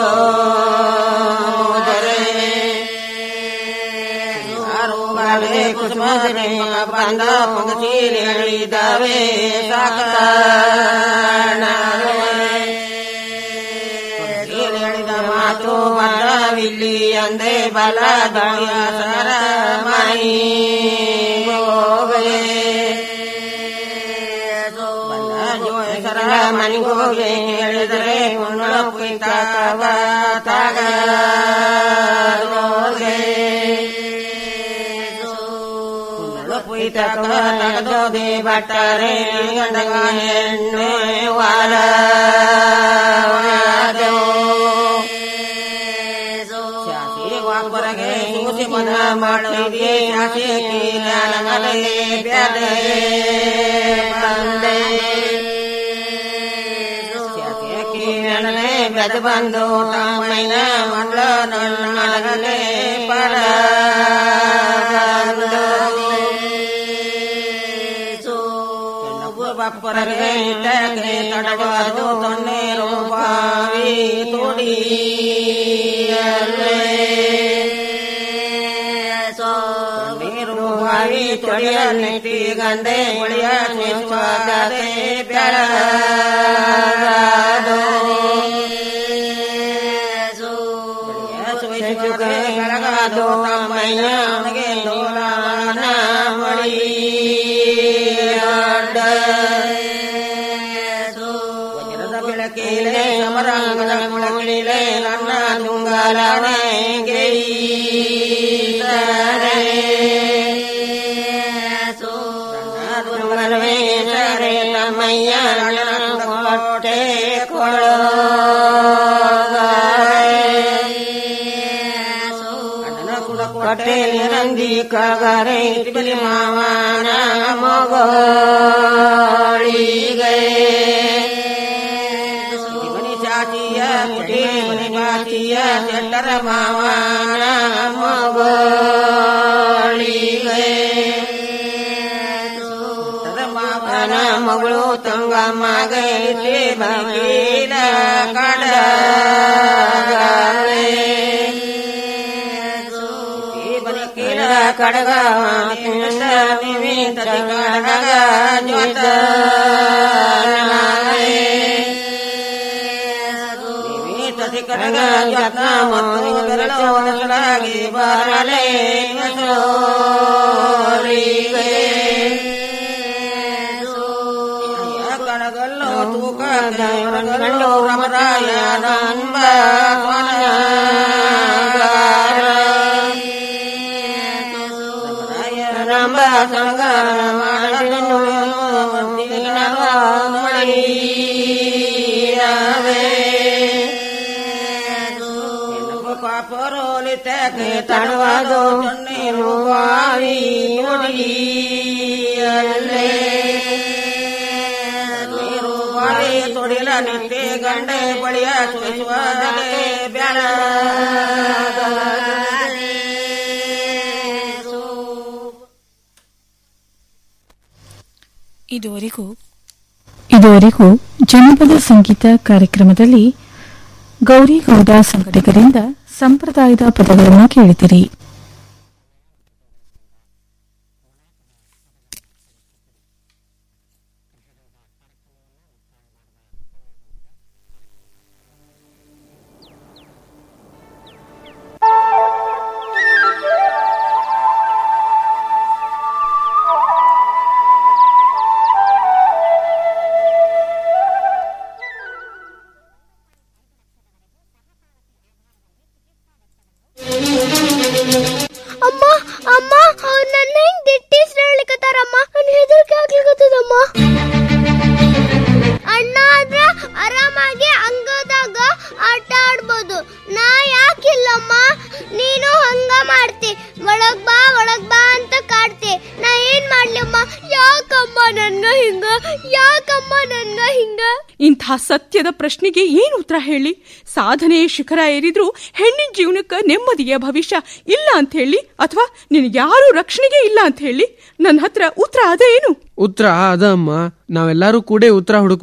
ಗಾಲೆ ಕುಸುಮನೆ ಬಂದ ಪಂಗಚೀಲಿ ಹೇಳಿದವೆ ಸಾಕ ಹೇಳಿದ ಮಾತು ಬಲವಿಲ್ಲಿ ಅಂದೆ ಬಲ ದಳಿಯ ಸರ ಮೈ ಹೋಗೆ ಸರ ಮನಿಗೋಗೆ ಹೇಳಿದರೆ ಮುನ್ನ ಕುಯ್ತಾಗ ತಾಗ ಪುಯ್ತಕ ತಗದೋದೆ ಬಟ್ಟರೆ ಗಂಡಗ ಹೆಣ್ಣೆ ವಾರ ಒಬ್ಬರಿಗೆ ಸೂಸಿ ಮನ ಮಾಡಿದೆ ಹಸಿ ಜ್ಞಾನಮಲೆ ಬ್ಯಾದೆ ಬಂದೆ ಜ್ಞಾನಲೆ ಬೆದ ಬಂದು ತಾಮೈನ ಮಂಗಳ ನನ್ನಡಗಲೆ ಪರ ಬಪ್ಪರಗೆ ಇಟ್ಟಕ್ಕೆ ತಡವಾದು ತೊನ್ನೇರು ಬಾವಿ ತುಡಿ ನೀರು ಬಾವಿ ತೊಳೆಯ ನೆಟ್ಟಿ ಗಂದೆ ಒಳಿಯ ನಿಸ್ವಾಗದೆ ಬೆಳಗಾದೋ ಬೆಳಗಾದೋ ತಮ್ಮಯ್ಯ ಅವನಿಗೆ ಲೋಲಾನ ಮಳಿ ವಜ್ರದ ಬೆಳಕಿಲೆ ಸಮರಾಂಗದ ಮುಳಗಿಲೆ ನನ್ನ ತುಂಗಲನೆಗೆ ದುರ್ಗರವೇ ತಮ್ಮಯ್ಯ ಕೊಟ್ಟೆ ಕೊಳೋ ಕೊಟ್ಟೆ ನಿರಂದಿ ಕಗರೆ ಬಲಿ ಮಾವನ ಮಗಳಿಗೆ ಮನಿ ಜಾತಿಯ ಮುಟಿ ಮನಿ ಜಾತಿಯ ಚಂಡರ ಮಾವನ ಮಗಳಿಗೆ ಮಾವನ ಮಗಳು ತಂಗಮ್ಮಗೆ ಭವೀಲ ಕಡ ಕಡಗ ನಿಮಿತ್ತ ಕಡಗ ಜ್ಯೋತ ಕಡಗ ಜ್ಯೋತ ಮೊದಲಾಗಿ ಬರಲೇ ಕಡಗಲ್ಲೋ ತೂಕ ಗಂಡು ರಮರಾಯ ನಂಬ ರಂಬ ಸಂಗ ಮಾಡನು ಪಾಪರೋಲಿ ತೆಗೆ ತಡವಾದು ನೀರು ಬಾವಿ ಅಲ್ಲೇ ನೀರು ಬಾವಿ ತೊಡಿಲ ನಿಂತೆ ಗಂಡೆ ಬಳಿಯ ಸುಳಿಸುವುದೇ ಬ್ಯಾಡ ಇದುವರೆಗೂ ಇದುವರೆಗೂ ಜನಪದ ಸಂಗೀತ ಕಾರ್ಯಕ್ರಮದಲ್ಲಿ ಗೌರಿಗೌಡ ಸಂಘಟಕರಿಂದ ಸಂಪ್ರದಾಯದ ಪದಗಳನ್ನು ಕೇಳಿದಿರಿ Thank you. ಯಾರಿಂದ ಇಂಥ ಸತ್ಯದ ಪ್ರಶ್ನೆಗೆ ಏನು ಉತ್ತರ ಹೇಳಿ ಸಾಧನೆಯ ಶಿಖರ ಏರಿದ್ರು ಹೆಣ್ಣಿನ ಜೀವನಕ್ಕೆ ನೆಮ್ಮದಿಯ ಭವಿಷ್ಯ ಇಲ್ಲ ಅಂತ ಹೇಳಿ ಅಥವಾ ನಿನಗೆ ಯಾರು ರಕ್ಷಣೆಗೆ ಇಲ್ಲ ಅಂತ ಹೇಳಿ ನನ್ನ ಹತ್ರ ಉತ್ತರ ಅದೇ ಏನು ಉತ್ತರ ಅದ ಅಮ್ಮ ನಾವೆಲ್ಲರೂ ಕೂಡ ಉತ್ತರ ಹುಡುಕ್